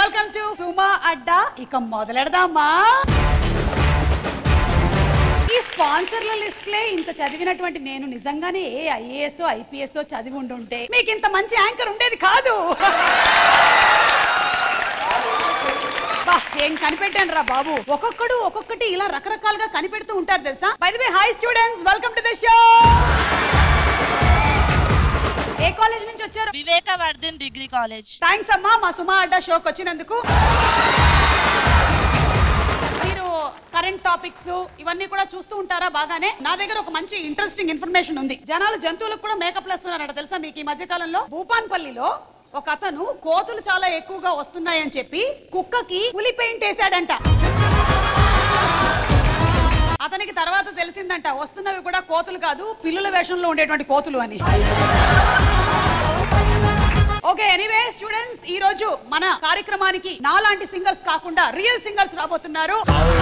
Welcome to సుమా అడ్డా ఇక మొదలెడదామా ఈ స్పాన్సర్ల లిస్ట్లే ఇంత చదివినటువంటి నేను నిజంగానే ఏ ఐఏఎస్ ఐపీఎస్ చదివి ఉండుంటే మీకు ఇంత మంచి యాంకర్ ఉండేది కాదు బా, ఏం కనిపెట్టాను రా బాబు ఒక్కొక్కడు ఒక్కొక్కటి ఇలా రకరకాలుగా కనిపెడుతూ ఉంటారు తెలుసా by the way hi students welcome to the show ఏ కాలేజ్ నుంచి వచ్చారు వివేకవర్ధన్ డిగ్రీ కాలేజ్ థ్యాంక్స్ అమ్మా మా సుమా అడ్డా షోకి వచ్చినందుకు మీరు కరెంట్ టాపిక్స్ ఇవన్నీ కూడా చూస్తూ ఉంటారా బాగానే నా దగ్గర ఒక మంచి ఇంట్రెస్టింగ్ ఇన్ఫర్మేషన్ ఉంది జనాలు జంతువులకు కూడా మేకప్ వేస్తున్నారట తెలుసా మీకు ఈ మధ్య కాలంలో భూపాన్పల్లిలో ఒక అతను కోతులు చాలా ఎక్కువగా వస్తున్నాయని చెప్పి కుక్కకి పులి పెయింట్ వేసాడంట అతనికి తర్వాత తెలిసిందంట వస్తున్నవి కూడా కోతులు కాదు పిల్లుల వేషంలో ఉండేటువంటి కోతులు అని ఓకే ఎనీవే స్టూడెంట్స్ ఈ రోజు మన కార్యక్రమానికి నాలాంటి సింగర్స్ కాకుండా రియల్ సింగర్స్ రాబోతున్నారు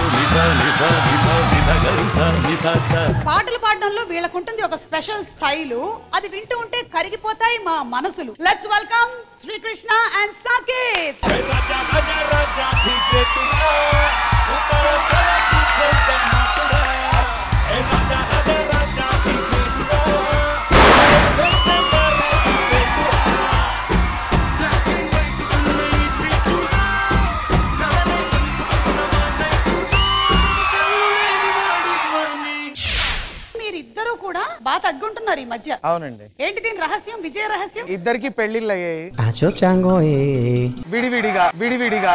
పాటలు పాడడంలో వీళ్ళకుంటుంది ఒక స్పెషల్ స్టైలు అది వింటూ ఉంటే కరిగిపోతాయి మా మనసులు let's welcome Srikrishna and Saketh మీరిద్దరూ కూడా బాగా తగ్గుంటున్నారు ఈ మధ్య అవునండి ఏంటి దీని రహస్యం విజయ రహస్యం ఇద్దరికి పెళ్లిళ్ళు అయ్యాయి Acho chango eh. విడివిడిగా విడివిడిగా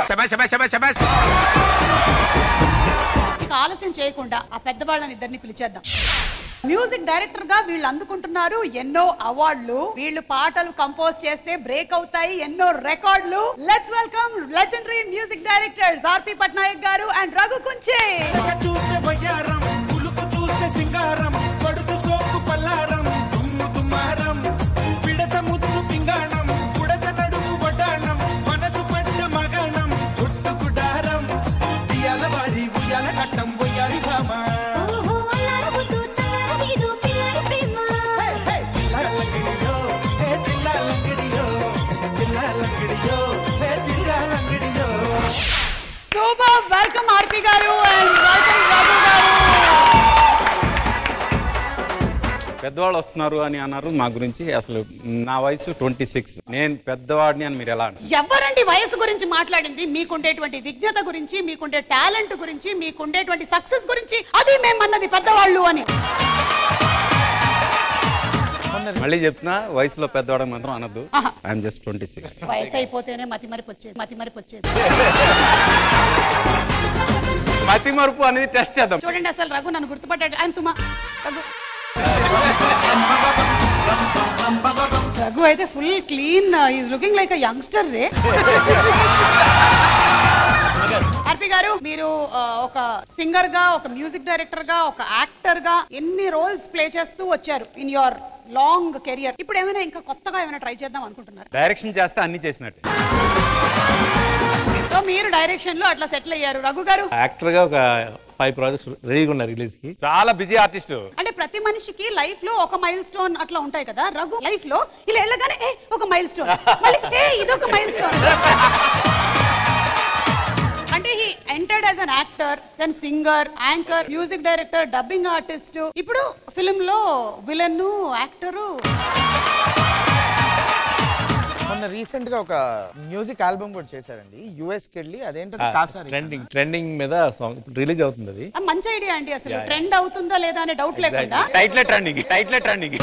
ఇక ఆలస్యం చేయకుండా ఆ పెద్దవాళ్ళని ఇద్దరిని పిలిచేద్దాం మ్యూజిక్ డైరెక్టర్ గా వీళ్ళు అందుకుంటున్నారు ఎన్నో అవార్డులు వీళ్ళు పాటలు కంపోజ్ చేస్తే బ్రేక్ అవుతాయి ఎన్నో రికార్డులు let's welcome legendary music directors RP Patnaik garu and Raghu Kunche చూస్తే వయ్యారం పులుకు చూస్తే సింగారం పడుకు సోకు పల్లారం దుమ్ము దుమారం పిడత ముద్దు పింగాణం పుడత నడుము వడ్డాణం మనసు పడ్డ మగణం గుట్టు గుడారం ఉయ్యాల వారి ఉయ్యాల కట్టం ఉయ్యాలి భామ ఓహో అల్లారబుద్దు చల్లారబీదు పిల్లడి ప్రేమ హే, హే, పిల్లాలంగిడియో, హే, పిల్లాలంగిడియో, పిల్లాలంగిడియో, హే, పిల్లాలంగిడియో. సూపర్ వెల్కమ్ ఆర్పి గారు అండ్ వెల్కమ్ రఘు గారు పెద్దవాళ్ళు వస్తున్నారు అని అన్నారు మా గురించి అసలు నా వయసు ట్వంటీ సిక్స్ నేను పెద్దవాడిని అని మీరు ఎలా అంటారు ఎవరండి వయసు గురించి మాట్లాడింది మీకుండేటువంటి విజ్ఞత గురించి మీకుండే టాలెంట్ గురించి మీకుండేటువంటి సక్సెస్ గురించి అది మేమన్నది పెద్దవాళ్ళు అని మళ్ళీ చెప్తున్నా వయసులో పెద్దవాడు మాత్రం అనొద్దు ఐఎమ్ జస్ట్ ట్వంటీ సిక్స్ వయసు అయిపోతేనే మతి మరిపి వచ్చేది మతి మరిపి వచ్చేది మతి మరుపు అనేది టెస్ట్ చేద్దాం చూడండి అసలు రఘు నన్ను గుర్తుపట్టాడు ఐఎమ్ సుమా రఘు రఘు అయితే full clean is looking like a youngster రే ఆర్పి గారు మీరు ఆ, ఒక సింగర్ గా ఒక మ్యూజిక్ డైరెక్టర్ గా ఒక యాక్టర్ గా ఎన్ని రోల్స్ ప్లే చేస్తూ వచ్చారు ఇన్ యువర్ లాంగ్ కెరియర్ ఇప్పుడు ఏమైనా ఇంకా కొత్తగా ఏమైనా ట్రై చేద్దాం అనుకుంటున్నారు డైరెక్షన్ చేస్తే అన్ని చేసినట్టు సో మీరు డైరెక్షన్ లో అట్లా సెటిల్ అయ్యారు రఘు గారు యాక్టర్ గా ఒక ఫైవ్ ప్రాజెక్ట్స్ రెడీగా ఉన్నాయి రిలీజ్ కి చాలా బిజీ ఆర్టిస్ట్ అంటే ప్రతి మనిషికి లైఫ్ లో ఒక మైల్ స్టోన్ అట్లా ఉంటాయి కదా రఘు లైఫ్ లో ఇలా వెళ్ళగానే ఏ ఒక మైల్ స్టోన్ మళ్ళీ ఏ ఇదొక మైల్ స్టోన్ అంటే he entered as an actor then singer anchor music director dubbing artist ఇప్పుడు ఫిలిం లో విలన్ యాక్టరు మొన్న రీసెంట్ గా ఒక మ్యూజిక్ ఆల్బమ్ కూడా చేశారండి యుఎస్ కి వెళ్ళి అదేంటది కాసారి ట్రెండింగ్ ట్రెండింగ్ మీద సాంగ్ ఇప్పుడు రిలీజ్ అవుతుంది అది మంచి ఐడియా అండి అసలు ట్రెండ్ అవుతుందా లేదా అనే డౌట్ లేకుండా టైట్లే ట్రెండింగ్ టైట్లే ట్రెండింగ్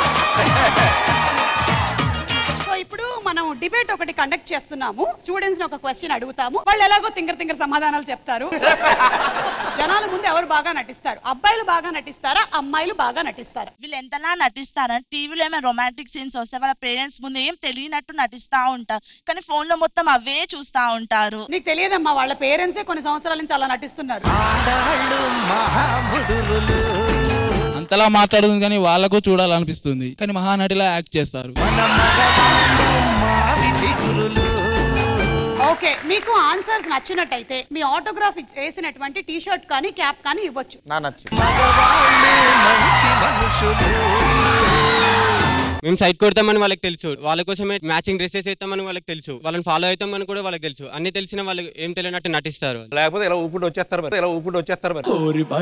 సో ఇప్పుడు మనం డిబేట్ ఒకటి కండక్ట్ చేస్తున్నాము స్టూడెంట్స్ ఒక క్వశ్చన్ అడుగుతాము వాళ్ళు ఎలాగో తింగర్ తింగర్ సమాధానాలు చెప్తారు జనాల ముందు ఎవరు బాగా నటిస్తారు అబ్బాయిలు బాగా నటిస్తారా అమ్మాయిలు బాగా నటిస్తారా వీళ్ళు ఎంతలా నటిస్తారని టీవీలో ఏమైనా రొమాంటిక్ సీన్స్ వస్తే వాళ్ళ పేరెంట్స్ ముందు ఏం తెలియనట్టు నటిస్తా ఉంటారు కానీ ఫోన్ లో మొత్తం అవే చూస్తా ఉంటారు నీకు తెలియదమ్మా వాళ్ళ పేరెంట్సే కొన్ని సంవత్సరాల నుంచి అలా నటిస్తున్నారు అంతలా మాట్లాడుతుంది కానీ వాళ్ళకు చూడాలనిపిస్తుంది కానీ మహానటిలా యాక్ట్ చేస్తారు ఓకే మీకు ఆన్సర్స్ నచ్చినట్టయితే మీ ఆటోగ్రాఫ్ వేసినటువంటి టీ షర్ట్ కానీ క్యాప్ కానీ ఇవ్వచ్చు నా నచ్చింది మేము సైట్ కొడతామని వాళ్ళకి తెలుసు వాళ్ళ కోసమే మ్యాచింగ్ డ్రెస్సెస్ వేస్తామని వాళ్ళకి తెలుసు వాళ్ళని ఫాలో అవుతామని కూడా వాళ్ళకి తెలుసు అన్ని తెలిసిన వాళ్ళు ఏం తెలియనట్టు నటిస్తారు లేకపోతే ఇలా ఊపుడు వచ్చేస్తారు మరి ఇలా ఊపుడు వచ్చేస్తారు మరి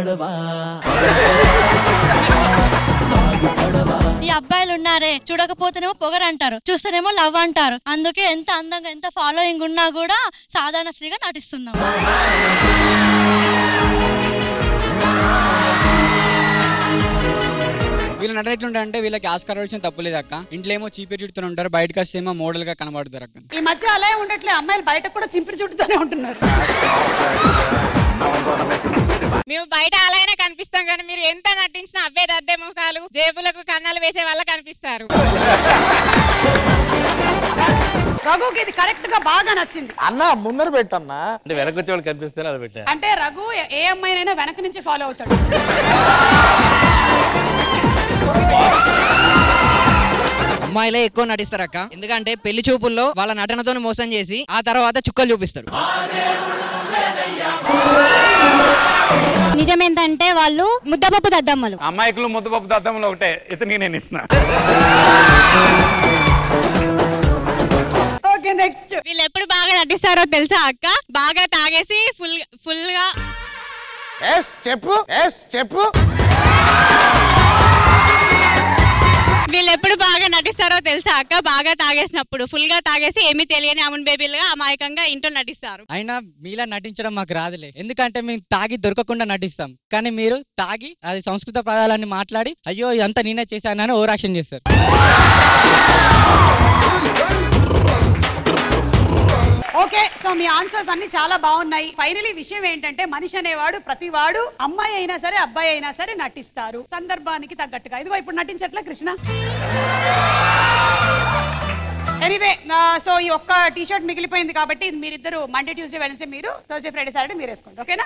ఈ అబ్బాయిలు ఉన్నారే చూడకపోతేనేమో పొగరు అంటారు చూస్తేనేమో లవ్ అంటారు అందుకే ఎంత అందంగా ఎంత ఫాలోయింగ్ ఉన్నా కూడా సాధారణ స్త్రీగా నటిస్తున్నాం వీళ్ళ నటన ఎట్లుంటారు అంటే వీళ్ళకి ఆస్కార్ వచ్చిన తప్పులేదు అక్క ఇంట్లో ఏమో చీపే చుడుతూ ఉంటారు బయటకు వస్తే ఏమో మోడల్ గా కనబడతారు అక్క ఈ మధ్య అలా ఉండట్లే అమ్మాయిలు బయటకు కూడా చింపిరి చుట్టూతోనే ఉంటున్నారు మేము బయట అలా అయినా కనిపిస్తాం కానీ మీరు ఎంత నటించినా అవే దద్దే ముఖాలు జేబులకు కన్నాలు వేసే వాళ్ళ కనిపిస్తారు రఘుకి ఇది కరెక్ట్ గా బాగా నచ్చింది అన్న ముందర పెట్టన్నా అంటే వెనక వచ్చే వాళ్ళు కనిపిస్తారు అది పెట్టా అంటే రఘు ఏ అమ్మాయినైనా వెనక నుంచి ఫాలో అవుతాడు అమ్మాయిలే ఎక్కువ నటిస్తారు అక్క ఎందుకంటే పెళ్లి చూపుల్లో వాళ్ళ నటనతో మోసం చేసి ఆ తర్వాత చుక్కలు చూపిస్తారు నిజమేంటంటే వాళ్ళు ముద్దపప్పు దద్దమ్మలు అమ్మాయికులు ముద్దపప్పు దద్దంలో ఒకటే ఇతనికి నేను ఇస్తున్నా ఓకే నెక్స్ట్ వీళ్ళు ఎప్పుడు బాగా నటిస్తారో తెలుసా అక్క బాగా తాగేసి ఫుల్ ఫుల్ గా ఎస్ చెప్పు ఎస్ చెప్పు వీళ్ళు ఎప్పుడు బాగా నటిస్తారో తెలుసా అక్క బాగా తాగేసినప్పుడు ఫుల్ గా తాగేసి ఏమీ తెలియని అమన్ బేబీలుగా అమాయకంగా ఇంట్లో నటిస్తారు అయినా మీలా నటించడం మాకు రాదులే ఎందుకంటే మేము తాగి దొరకకుండా నటిస్తాం కానీ మీరు తాగి అది సంస్కృత పదాలన్నీ మాట్లాడి అయ్యో ఇదంతా నేనే చేశానని ఓవర్ యాక్షన్ చేస్తారు ఓకే సో మీ ఆన్సర్స్ అన్ని చాలా బాగున్నాయి ఫైనలీ విషయం ఏంటంటే మనిషి అనేవాడు ప్రతివాడు అమ్మాయి అయినా సరే అబ్బాయి అయినా సరే నటిస్తారు సందర్భానికి తగ్గట్టుగా ఇదిగో ఇప్పుడు నటించట్లే కృష్ణ ఎనీవే సో ఈ ఒక్క టీ షర్ట్ మిగిలిపోయింది కాబట్టి మీరిద్దరు మండే ట్యూస్డే వెన్స్డే మీరు థర్స్డే ఫ్రైడే సాటర్డే మీరు వేసుకోండి ఓకేనా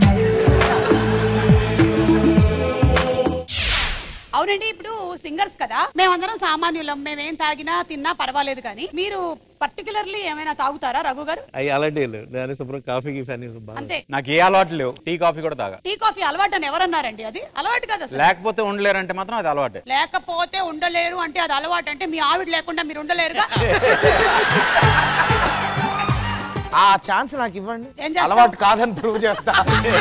అవునండి ఇప్పుడు సింగర్స్ కదా మేమందరం సామాన్యులం మేమేం తాగినా తిన్నా పర్వాలేదు కానీ మీరు పర్టికులర్లీ ఏమైనా తాగుతారా రఘు గారు అవి అలాంటి నేను శుభ్రం కాఫీ గీఫీ అన్ని బాగా అంతే నాకు ఏ అలవాటు లేవు టీ కాఫీ కూడా తాగా టీ కాఫీ అలవాటు అని ఎవరన్నారండి అది అలవాటు కదా అసలు లేకపోతే ఉండలేరంటే మాత్రం అది అలవాటే లేకపోతే ఉండలేరు అంటే అది అలవాటు అంటే మీ ఆవిడ లేకుండా మీరు ఉండలేరుగా ఆ ఛాన్స్ నాకు ఇవ్వండి ఏం చేస్తావ్? అలవాటు కాదని ప్రూవ్ చేస్తా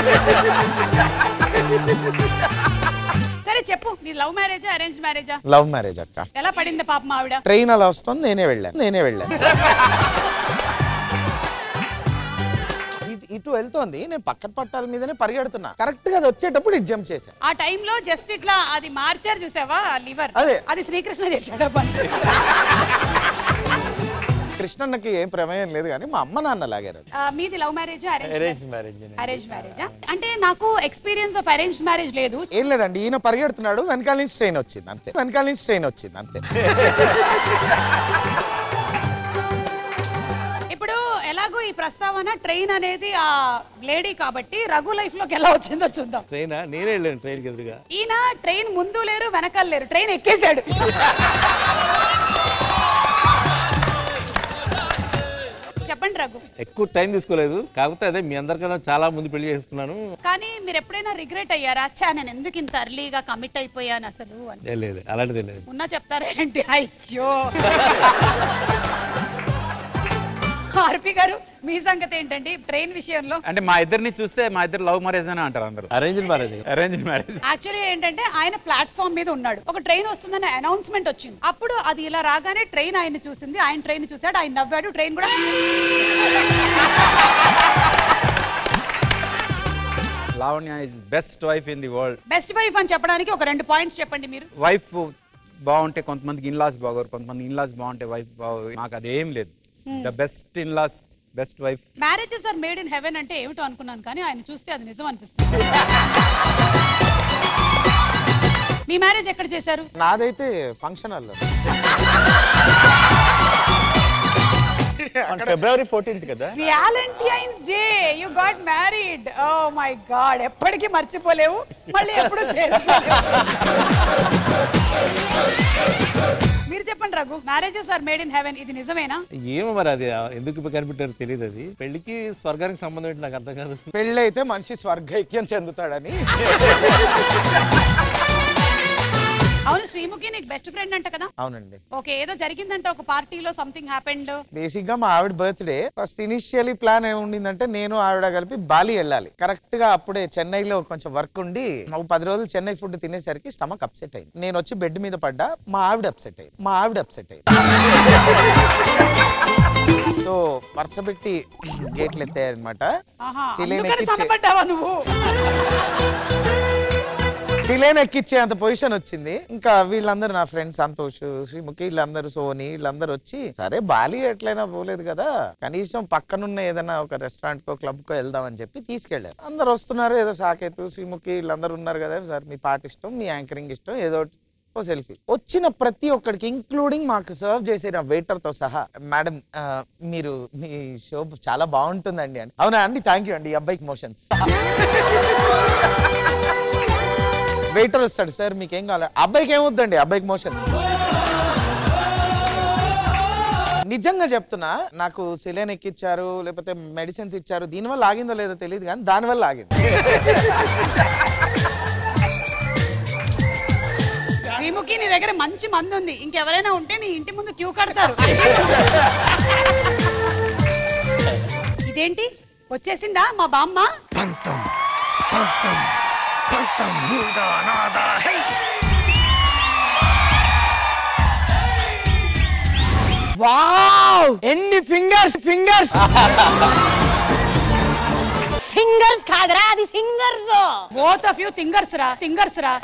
సరే చెప్పు నీ లవ్ మ్యారేజా అరేంజ్ మ్యారేజా లవ్ మ్యారేజ్ అక్క ఎలా పడింది పాప మా ఆవిడ ట్రైన్ అలా వస్తుంది నేనే వెళ్ళాను నేనే వెళ్ళాను ఇటు- ఇటు వెళ్తోంది నేను పక్కన పట్టాల మీదనే పరిగెడుతున్నా కరెక్ట్ గా అది వచ్చేటప్పుడు ఇటు జంప్ చేశాను ఆ టైంలో జస్ట్ ఇట్లా అది మార్చారు చూసావా లివర్ అదే. అది శ్రీకృష్ణ చేశాడు ఆ పని. కృష్ణన్నకి ఏం ప్రమేయం లేదు కానీ మా అమ్మ నాన్న లాగారు ఆ, మీది love marriage arrange marriage arrange మ్యారేజా అంటే నాకు ఎక్స్పీరియన్స్ ఆఫ్ అరేంజ్ మ్యారేజ్ లేదు ఏం లేదండి ఈయన పరిగెడుతున్నాడు వెనకాల నుంచి ట్రైన్ వచ్చింది అంతే వెనకాల నుంచి ట్రైన్ వచ్చింది అంతే ఇప్పుడు ఎలాగో ఈ ప్రస్తావన ట్రైన్ అనేది ఆ లేడీ కాబట్టి రఘు లైఫ్ లోకి ఎలా వచ్చిందో చూద్దాం ట్రైనా నేనే వెళ్ళాను ట్రైన్కి ఎదురుగా ఈయన ట్రైన్ ముందు లేరు వెనకాల లేరు ట్రైన్ ఎక్కేశాడు చెప్పండి రఘు ఎక్కువ టైం తీసుకోలేదు కాకపోతే అదే మీ అందరికన్నా చాలా ముందు పెళ్లి చేసుకున్నాను కానీ మీరు ఎప్పుడైనా రిగ్రెట్ అయ్యారా అచ్చా నేను ఎందుకు ఇంత అర్లీగా కమిట్ అయిపోయాను అసలు అని ఏ లేదు అలాంటిది లేదు ఉన్నా చెప్తారా ఏంటి అయ్యో ఆర్పి గారు మీ సంగతి ఏంటండి ట్రైన్ విషయంలో అంటే మా ఇద్దరిని చూస్తే మా ఇద్దరు లవ్ మ్యారేజ్ అని అంటారు అందరు arrange marriage arrange marriage actually ఏంటంటే ఆయన ప్లాట్ఫామ్ మీద ఉన్నాడు ఒక ట్రైన్ వస్తుందని అనౌన్స్మెంట్ వచ్చింది అప్పుడు అది ఇలా రాగానే ట్రైన్ ఆయన చూసింది ఆయన ట్రైన్ చూసాడు ఆయన నవ్వాడు ట్రైన్ కూడా Lavanya is best wife in the world best wife అని చెప్పడానికి ఒక రెండు పాయింట్స్ చెప్పండి మీరు వైఫ్ బాగుంటే కొంతమందికి ఇన్లాస్ బాగోరు కొంతమంది ఇన్లాస్ బాగుంటే వైఫ్ బాగోరు నాకు అదేం లేదు Hmm. The best in-laws best wife marriages are made in heaven అంటే ఏమిటో అనుకున్నాను కానీ ఆయన చూస్తే అది నిజం అనిపిస్తుంది మీ మ్యారేజ్ ఎక్కడ చేశారు నాదైతే ఫంక్షన్ హాల్లో ఫిబ్రవరి ఫోర్టీన్త్ కదా Valentine's day you got married oh my god ఎప్పటికీ మర్చిపోలేవు మళ్ళీ ఎప్పుడు చేసుకోలేవు మీరు చెప్పండి Raghu marriages are made in heaven ఇది నిజమేనా ఏమో మరి అది ఎందుకు కనిపెట్టారో తెలియదు అది పెళ్లికి స్వర్గానికి సంబంధం ఏంటి నాకు అర్థం కాదు పెళ్ళి అయితే మనిషి స్వర్గైక్యం చెందుతాడని అవును శ్రీముఖి నీకు బెస్ట్ ఫ్రెండ్ అంట కదా అవునండి ఓకే ఏదో జరిగిందంట ఒక పార్టీలో సంథింగ్ హ్యాపెండ్ బేసిక్ గా మా ఆవిడ బర్త్డే ఫస్ట్ ఇనిషియలీ ప్లాన్ ఏముండిందంటే నేను ఆవిడ కలిపి బాలి వెళ్ళాలి కరెక్ట్ గా అప్పుడే చెన్నైలో కొంచెం వర్క్ ఉండి ఒక పది రోజులు చెన్నై ఫుడ్ తినేసరికి స్టమక్ అప్సెట్ అయింది నేను వచ్చి బెడ్ మీద పడ్డా మా ఆవిడ అప్సెట్ అయింది మా ఆవిడ అప్సెట్ అయింది సో వరుస పెట్టి గేట్లు ఎత్తాయన్నమాట ఆహా సిలేన్ అందుకని ఎక్కిచ్చే సన్నబడ్డావా నువ్వు సిలేన్ ఎక్కిచ్చే అంత పొజిషన్ వచ్చింది ఇంకా వీళ్ళందరూ నా ఫ్రెండ్స్ సంతోష్ శ్రీముఖి వీళ్ళందరూ సోని వీళ్ళందరూ వచ్చి సరే బాలి ఎట్లయినా పోలేదు కదా కనీసం పక్కనున్న ఏదైనా ఒక రెస్టారెంట్ కో క్లబ్ కో వెళ్దాం అని చెప్పి తీసుకెళ్లారు అందరు వస్తున్నారు ఏదో సాకేతు శ్రీముఖి వీళ్ళందరూ ఉన్నారు కదా సార్ మీ పాట ఇష్టం మీ యాంకరింగ్ ఇష్టం ఏదో ఒకటి ఓ సెల్ఫీ వచ్చిన ప్రతి ఒక్కడికి ఇంక్లూడింగ్ మాకు సర్వ్ చేసిన వెయిటర్ తో సహా మేడం మీరు మీ షో చాలా బాగుంటుందండి అని అవునా అండి థ్యాంక్ యూ అండి ఈ అబ్బాయికి మోషన్స్ వెయిటర్ వస్తాడు సార్ మీకు ఏం కావాలి అబ్బాయికి ఏమొద్దండి అబ్బాయికి మోషన్ నిజంగా చెప్తున్నా నాకు సిలియన్ ఎక్కిచ్చారు లేకపోతే మెడిసిన్స్ ఇచ్చారు దీనివల్ల ఆగిందో లేదో తెలియదు కానీ దానివల్ల ఆగింది శ్రీముఖి నీ దగ్గర మంచి మంది ఉంది ఇంకెవరైనా ఉంటే నీ ఇంటి ముందు క్యూ కడతారు ఇదేంటి వచ్చేసిందా మా బామ్మ వావ్ ఎన్ని ఫింగర్స్ ఫింగర్స్ సింగర్స్ కాదురా అది singers both of you thinkers రా థింగర్స్ రా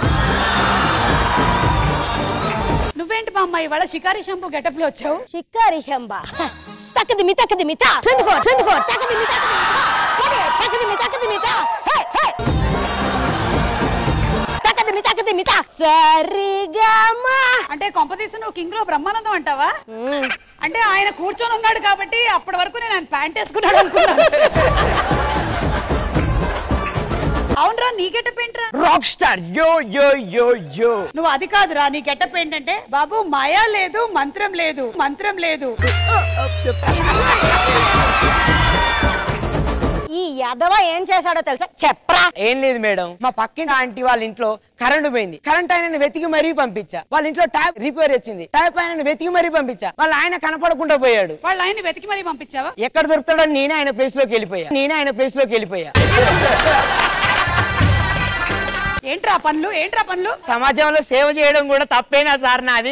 నువ్వేంటి మా అమ్మాయి ఇవాళ షికారి షంపు గెటప్ లో వచ్చావు షికారి షంబా తక్కదిమి తక్కదిమి తా 24 24 తక్కదిమి తక్కదిమి తా తక్కదిమి తక్కదిమి తా హే హే తక్కదిమి తక్కదిమి తా సరిగమా అంటే కొంపతీసి నువ్వు కింగ్ లో బ్రహ్మానందం అంటావా అంటే ఆయన కూర్చొని ఉన్నాడు కాబట్టి అప్పటి వరకు నేను ఆయన ప్యాంట్ వేసుకున్నాడు అనుకున్నాను అవునరా నీ గెటప్ ఏంట్రా రాక్ స్టార్ యో యో యో యో నువ్వు అది కాదురా నీ గెటప్ ఏంటంటే బాబు మాయా లేదు మంత్రం లేదు మంత్రం లేదు ఈ యదవ ఏం చేశాడో తెలుసా చెప్పరా ఏం లేదు మేడం మా పక్కింటి ఆంటీ వాళ్ళ ఇంట్లో కరెంటు పోయింది కరెంట్ ఆయన వెతికి మరీ పంపించా వాళ్ళ ఇంట్లో ట్యాప్ రిపేర్ వచ్చింది ట్యాప్ ఆయన వెతికి మరీ పంపించా వాళ్ళ ఆయన కనపడకుండా పోయాడు వాళ్ళ ఆయన వెతికి మరీ పంపించావా ఎక్కడ దొరుకుతాడో నేనే ఆయన ప్లేస్ లోకి వెళ్ళిపోయా నేనే ఆయన ప్లేస్ లోకి వెళ్ళిపోయా ఏంట్రా పనులు ఏంట్రా పనులు సమాజంలో సేవ చేయడం కూడా తప్పేనా సార్ నాది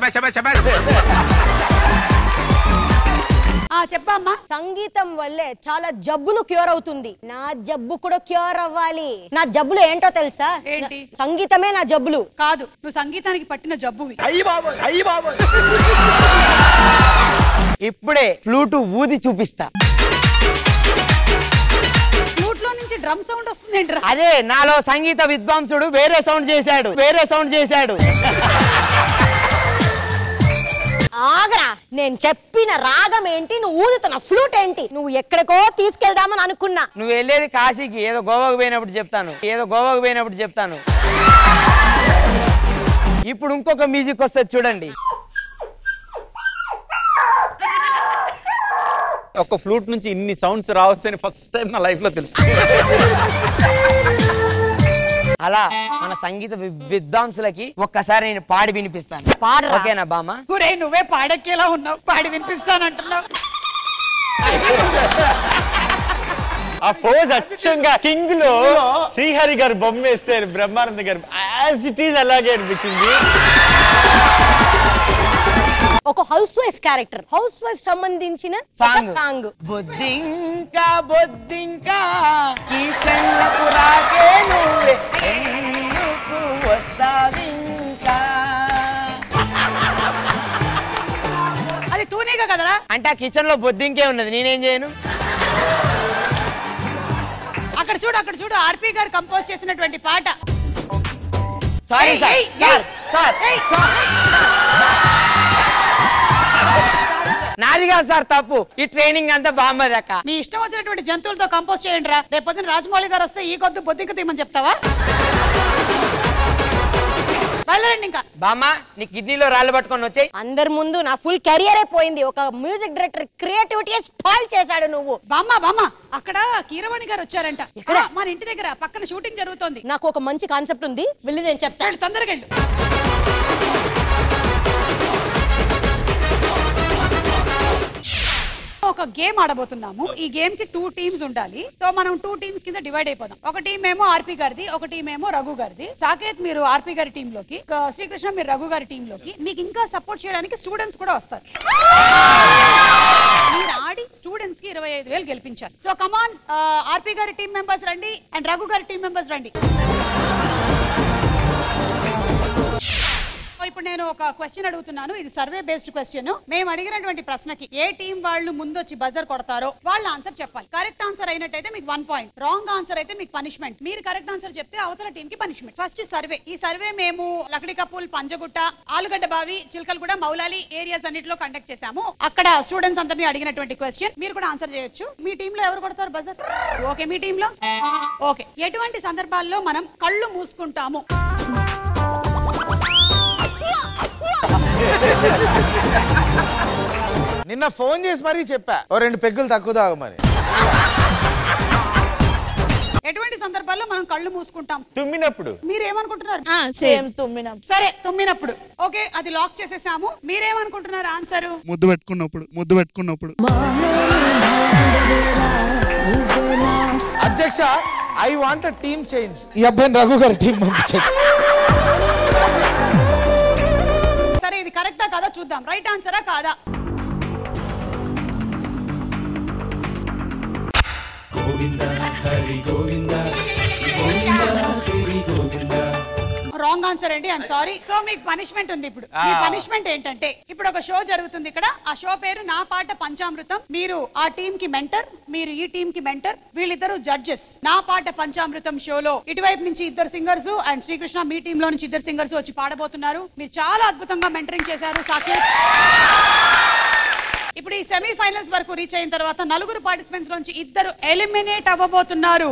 ఆ చెప్పా అమ్మా సంగీతం వల్లే చాలా జబ్బులు క్యూర్ అవుతుంది నా జబ్బు కూడా క్యూర్ అవ్వాలి నా జబ్బులు ఏంటో తెలుసా ఏంటి సంగీతమే నా జబ్బులు కాదు నువ్వు సంగీతానికి పట్టిన జబ్బువి ఇప్పుడే ఫ్లూటు ఊది చూపిస్తా ఫ్లూట్ లో నుంచి డ్రమ్ సౌండ్ వస్తుంది ఏంట్రా అదే నాలో సంగీత విద్వాంసుడు వేరే సౌండ్ చేశాడు వేరే సౌండ్ చేశాడు ఆగరా నేను చెప్పిన రాగం ఏంటి నువ్వు ఊదుతున్న ఫ్లూట్ ఏంటి నువ్వు ఎక్కడికో తీసుకెళ్దామని అనుకున్నా నువ్వు వెళ్ళేది కాశీకి ఏదో గోవాకు పోయినప్పుడు చెప్తాను ఏదో గోవాకు పోయినప్పుడు చెప్తాను ఇప్పుడు ఇంకొక మ్యూజిక్ వస్తుంది చూడండి ఒక ఫ్లూట్ నుంచి ఇన్ని సౌండ్స్ రావచ్చని ఫస్ట్ టైం నా లైఫ్ లో తెలుసు అలా మన సంగీత వి- విద్వాంసులకి ఒక్కసారి నేను పాడి వినిపిస్తాను పాడరా. ఓకేనా బామ్మ ఒరే నువ్వే పాడక్కేలా ఉన్నావు పాడి వినిపిస్తానంటున్నావు ఆ పోజ్ అచ్చంగా కింగ్ లో శ్రీహరి గారు బొమ్మ వేస్తే బ్రహ్మానంద గారు యాజ్ ఇట్ ఈజ్ అలాగే అనిపించింది ఒక house wife character house wife సంబంధించిన సాంగ్ సాంగ్ బొద్దింకా బొద్దింకా కిచెన్లకు రాకే నువ్వే ఎందుకు వస్తావింకా అది తూనీగా కదరా అంటే ఆ కిచెన్ లో బొద్దింకే ఉన్నది నేనేం చేయను అక్కడ చూడు అక్కడ చూడు ఆర్పి గారు కంపోజ్ చేసినటువంటి పాట సారీ ఏయ్, సార్ ఏయ్, సార్ ఏయ్. సార్ ఏయ్. సార్ నాది కాదు సార్ తప్పు ఈ ట్రైనింగ్ అంతా బామ్మది అక్క మీ ఇష్టం వచ్చినటువంటి జంతువులతో కంపోజ్ చేయండి రా రేపు పొద్దున రాజమౌళి గారు వస్తే ఈ కొద్ది బొద్దింక తీయమని చెప్తావా వెళ్ళరండి ఇంకా బామ్మ నీ కిడ్నీలో రాళ్ళు పట్టుకొని వచ్చాయి అందరి ముందు నా ఫుల్ కెరియర్ పోయింది ఒక మ్యూజిక్ డైరెక్టర్ క్రియేటివిటీ స్పాయిల్ చేశాడు నువ్వు బామ్మ బామ్మ అక్కడ కీరవాణి గారు వచ్చారంట ఆ, మన ఇంటి దగ్గర పక్కన షూటింగ్ జరుగుతోంది నాకు ఒక మంచి కాన్సెప్ట్ ఉంది వెళ్ళి నేను చెప్తాను తొందరగా వెళ్ళు ఒక గేమ్ ఆడబోతున్నాము ఈ గేమ్ కి టూ టీమ్స్ ఉండాలి సో మనం టూ టీమ్స్ కింద డివైడ్ అయిపోదాం ఒక టీం ఏమో ఆర్పి గారిది ఒక టీం ఏమో రఘు గారిది సాకేత్ మీరు ఆర్పి గారి టీం లోకి ఒక శ్రీకృష్ణ మీరు రఘు గారి టీం లోకి మీకు ఇంకా సపోర్ట్ చేయడానికి స్టూడెంట్స్ కూడా వస్తారు మీరు ఆడి స్టూడెంట్స్ కి ఇరవై ఐదు వేలు గెలిపించారు సో కమాన్ ఆర్పి గారి టీం మెంబర్స్ రండి అండ్ రఘు గారి టీం మెంబర్స్ రండి సో ఇప్పుడు నేను ఒక క్వశ్చన్ అడుగుతున్నాను ఇది సర్వే బేస్డ్ క్వశ్చన్ మేము అడిగినటువంటి ప్రశ్నకి ఏ టీం వాళ్ళు ముందొచ్చి బజర్ కొడతారో వాళ్ళ ఆన్సర్ చెప్పాలి కరెక్ట్ ఆన్సర్ అయినట్టయితే మీకు వన్ పాయింట్ రాంగ్ ఆన్సర్ అయితే మీకు పనిష్మెంట్ మీరు కరెక్ట్ ఆన్సర్ చెప్తే అవతల టీం కి పనిష్మెంట్ ఫస్ట్ సర్వే ఈ సర్వే మేము లకడి కపూల్ పంజగుట్ట ఆలుగడ్డ బావి చిలకలగూడ మౌలాలి ఏరియాస్ అన్నిటిలో కండక్ట్ చేశాము అక్కడ స్టూడెంట్స్ అందరినీ అడిగినటువంటి క్వశ్చన్ మీరు కూడా ఆన్సర్ చేయొచ్చు మీ టీమ్ లో ఎవరు కొడతారు బజర్ ఓకే మీ టీమ్ లో ఓకే ఎటువంటి సందర్భాల్లో మనం కళ్ళు మూసుకుంటాము నిన్న ఫోన్ చేసి మరీ చెప్పా ఓ రెండు పెగ్గులు తక్కువ తాగమని ఎటువంటి సందర్భాల్లో మనం కళ్ళు మూసుకుంటాం తుమ్మినప్పుడు మీరు ఏమనుకుంటున్నారు సేమ్ తుమ్మినప్పుడు సరే తుమ్మినప్పుడు ఓకే అది లాక్ చేసేసాము మీరేమనుకుంటున్నారు ఆన్సర్ ముద్దు పెట్టుకున్నప్పుడు ముద్దు పెట్టుకున్నప్పుడు అధ్యక్ష ఐ వాంట్ టీమ్ చేంజ్ ఈ అబ్బాయిని రఘు గారి టీం పంపించండి సరే ఇది కరెక్టా కాదా చూద్దాం రైట్ ఆన్సరా కాదా రాంగ్ ఆన్సర్ అండి ఐఎమ్ సారీ సో మీకు పనిష్మెంట్ ఉంది ఇప్పుడు మీ Ah. పనిష్మెంట్ ఏంటంటే ఇప్పుడు ఒక షో జరుగుతుంది ఇక్కడ ఆ షో పేరు నా పాట పంచామృతం మీరు ఆ టీం కి మెంటర్ మీరు ఈ టీం కి మెంటర్ వీళ్ళిద్దరు జడ్జెస్ నా పాట పంచామృతం షోలో ఇటువైపు నుంచి ఇద్దరు సింగర్స్ అండ్ శ్రీకృష్ణ మీ టీం లో నుంచి ఇద్దరు సింగర్స్ వచ్చి పాడబోతున్నారు మీరు చాలా అద్భుతంగా మెంటరింగ్ చేశారు సాకేత్ ఇప్పుడు ఈ సెమీ ఫైనల్స్ వరకు రీచ్ అయిన తర్వాత నలుగురు పార్టిసిపెంట్స్ నుంచి ఇద్దరు ఎలిమినేట్ అవ్వబోతున్నారు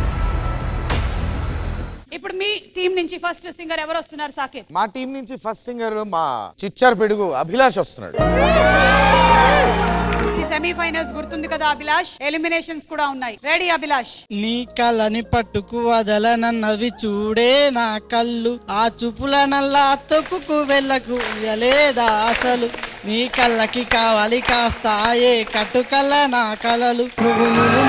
ఇప్పుడు మీ టీం నుంచి ఫస్ట్ సింగర్ ఎవరు వస్తున్నారు సాకేత్ మా టీం నుంచి ఫస్ట్ సింగర్ మా చిచ్చార్ పిడుగు అభిలాష్ వస్తున్నాడు ఈ సెమీ ఫైనల్స్ గుర్తుంది కదా అభిలాష్ ఎలిమినేషన్స్ కూడా ఉన్నాయి రెడీ అభిలాష్ నీ కళ్ళని పట్టుకు వదలనన్నవి చూడే నా కళ్ళు ఆ చూపుల నల్లా తొక్కుకు వెళ్ళకు ఇయ్యలేదా అసలు నీ కళ్ళకి కావాలి కాస్త ఏ కట్టు కళ్ళ నా కలలు నువ్వు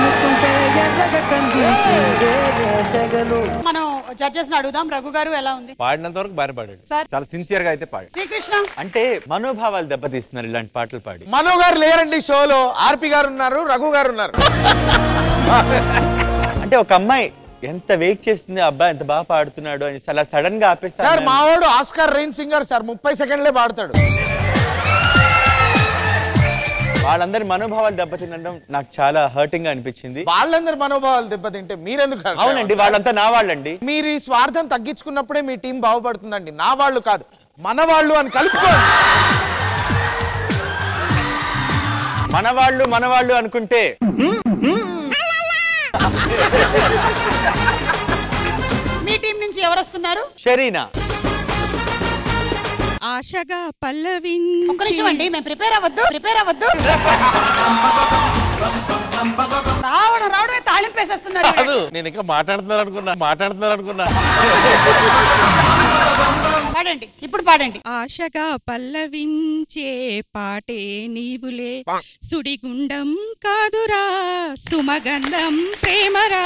మనం జడ్జెస్ అడుగుదాం రఘు గారు ఎలా ఉంది పాడినంత వరకు బాగా పాడాడు సార్ చాలా సిన్సియర్ గా అయితే పాడు శ్రీకృష్ణ అంటే మనోభావాలు దెబ్బతీస్తున్నారు ఇలాంటి పాటలు పాడి మనో గారు లేరండి షోలో ఆర్పి గారు ఉన్నారు రఘు గారు ఉన్నారు అంటే ఒక అమ్మాయి ఎంత వెయిట్ చేస్తుంది ఆ అబ్బాయి ఎంత బాగా పాడుతున్నాడు అని అలా సడన్ గా సార్ ఆపేస్తారు మావాడు ఆస్కార్ రెయిన్ సింగర్ సార్ ముప్పై సెకండ్లే పాడతాడు వాళ్ళందరి మనోభావాలు దెబ్బతినడం నాకు చాలా హర్టింగ్ గా అనిపించింది వాళ్ళందరి మనోభావాలు దెబ్బతింటే మీరెందుకు hurt అవునండి అవ్వాలి? వాళ్ళంతా నా వాళ్ళండి మీరు ఈ స్వార్థం తగ్గించుకున్నప్పుడే మీ టీం బాగుపడుతుందండి నా వాళ్ళు కాదు మన వాళ్ళు అని కలుపుకోండి మన వాళ్ళు మన వాళ్ళు అనుకుంటే మీ టీం నుంచి ఎవరు వస్తున్నారు షరీనా ఆశగా పల్లవి ఒక్క నిమిషం అండి మేము ప్రిపేర్ అవ్వద్దు ప్రిపేర్ అవ్వద్దు రావడం రావడమే తాళింపు వేసేస్తున్నారు కాదు నేను ఇంకా మాట్లాడుతున్నారు అనుకున్నా మాట్లాడుతున్నారు అనుకున్నా పాడండి ఇప్పుడు పాడండి ఆశగా పల్లవించే పాటే నీవులే సుడిగుండం కాదురా సుమగంధం ప్రేమరా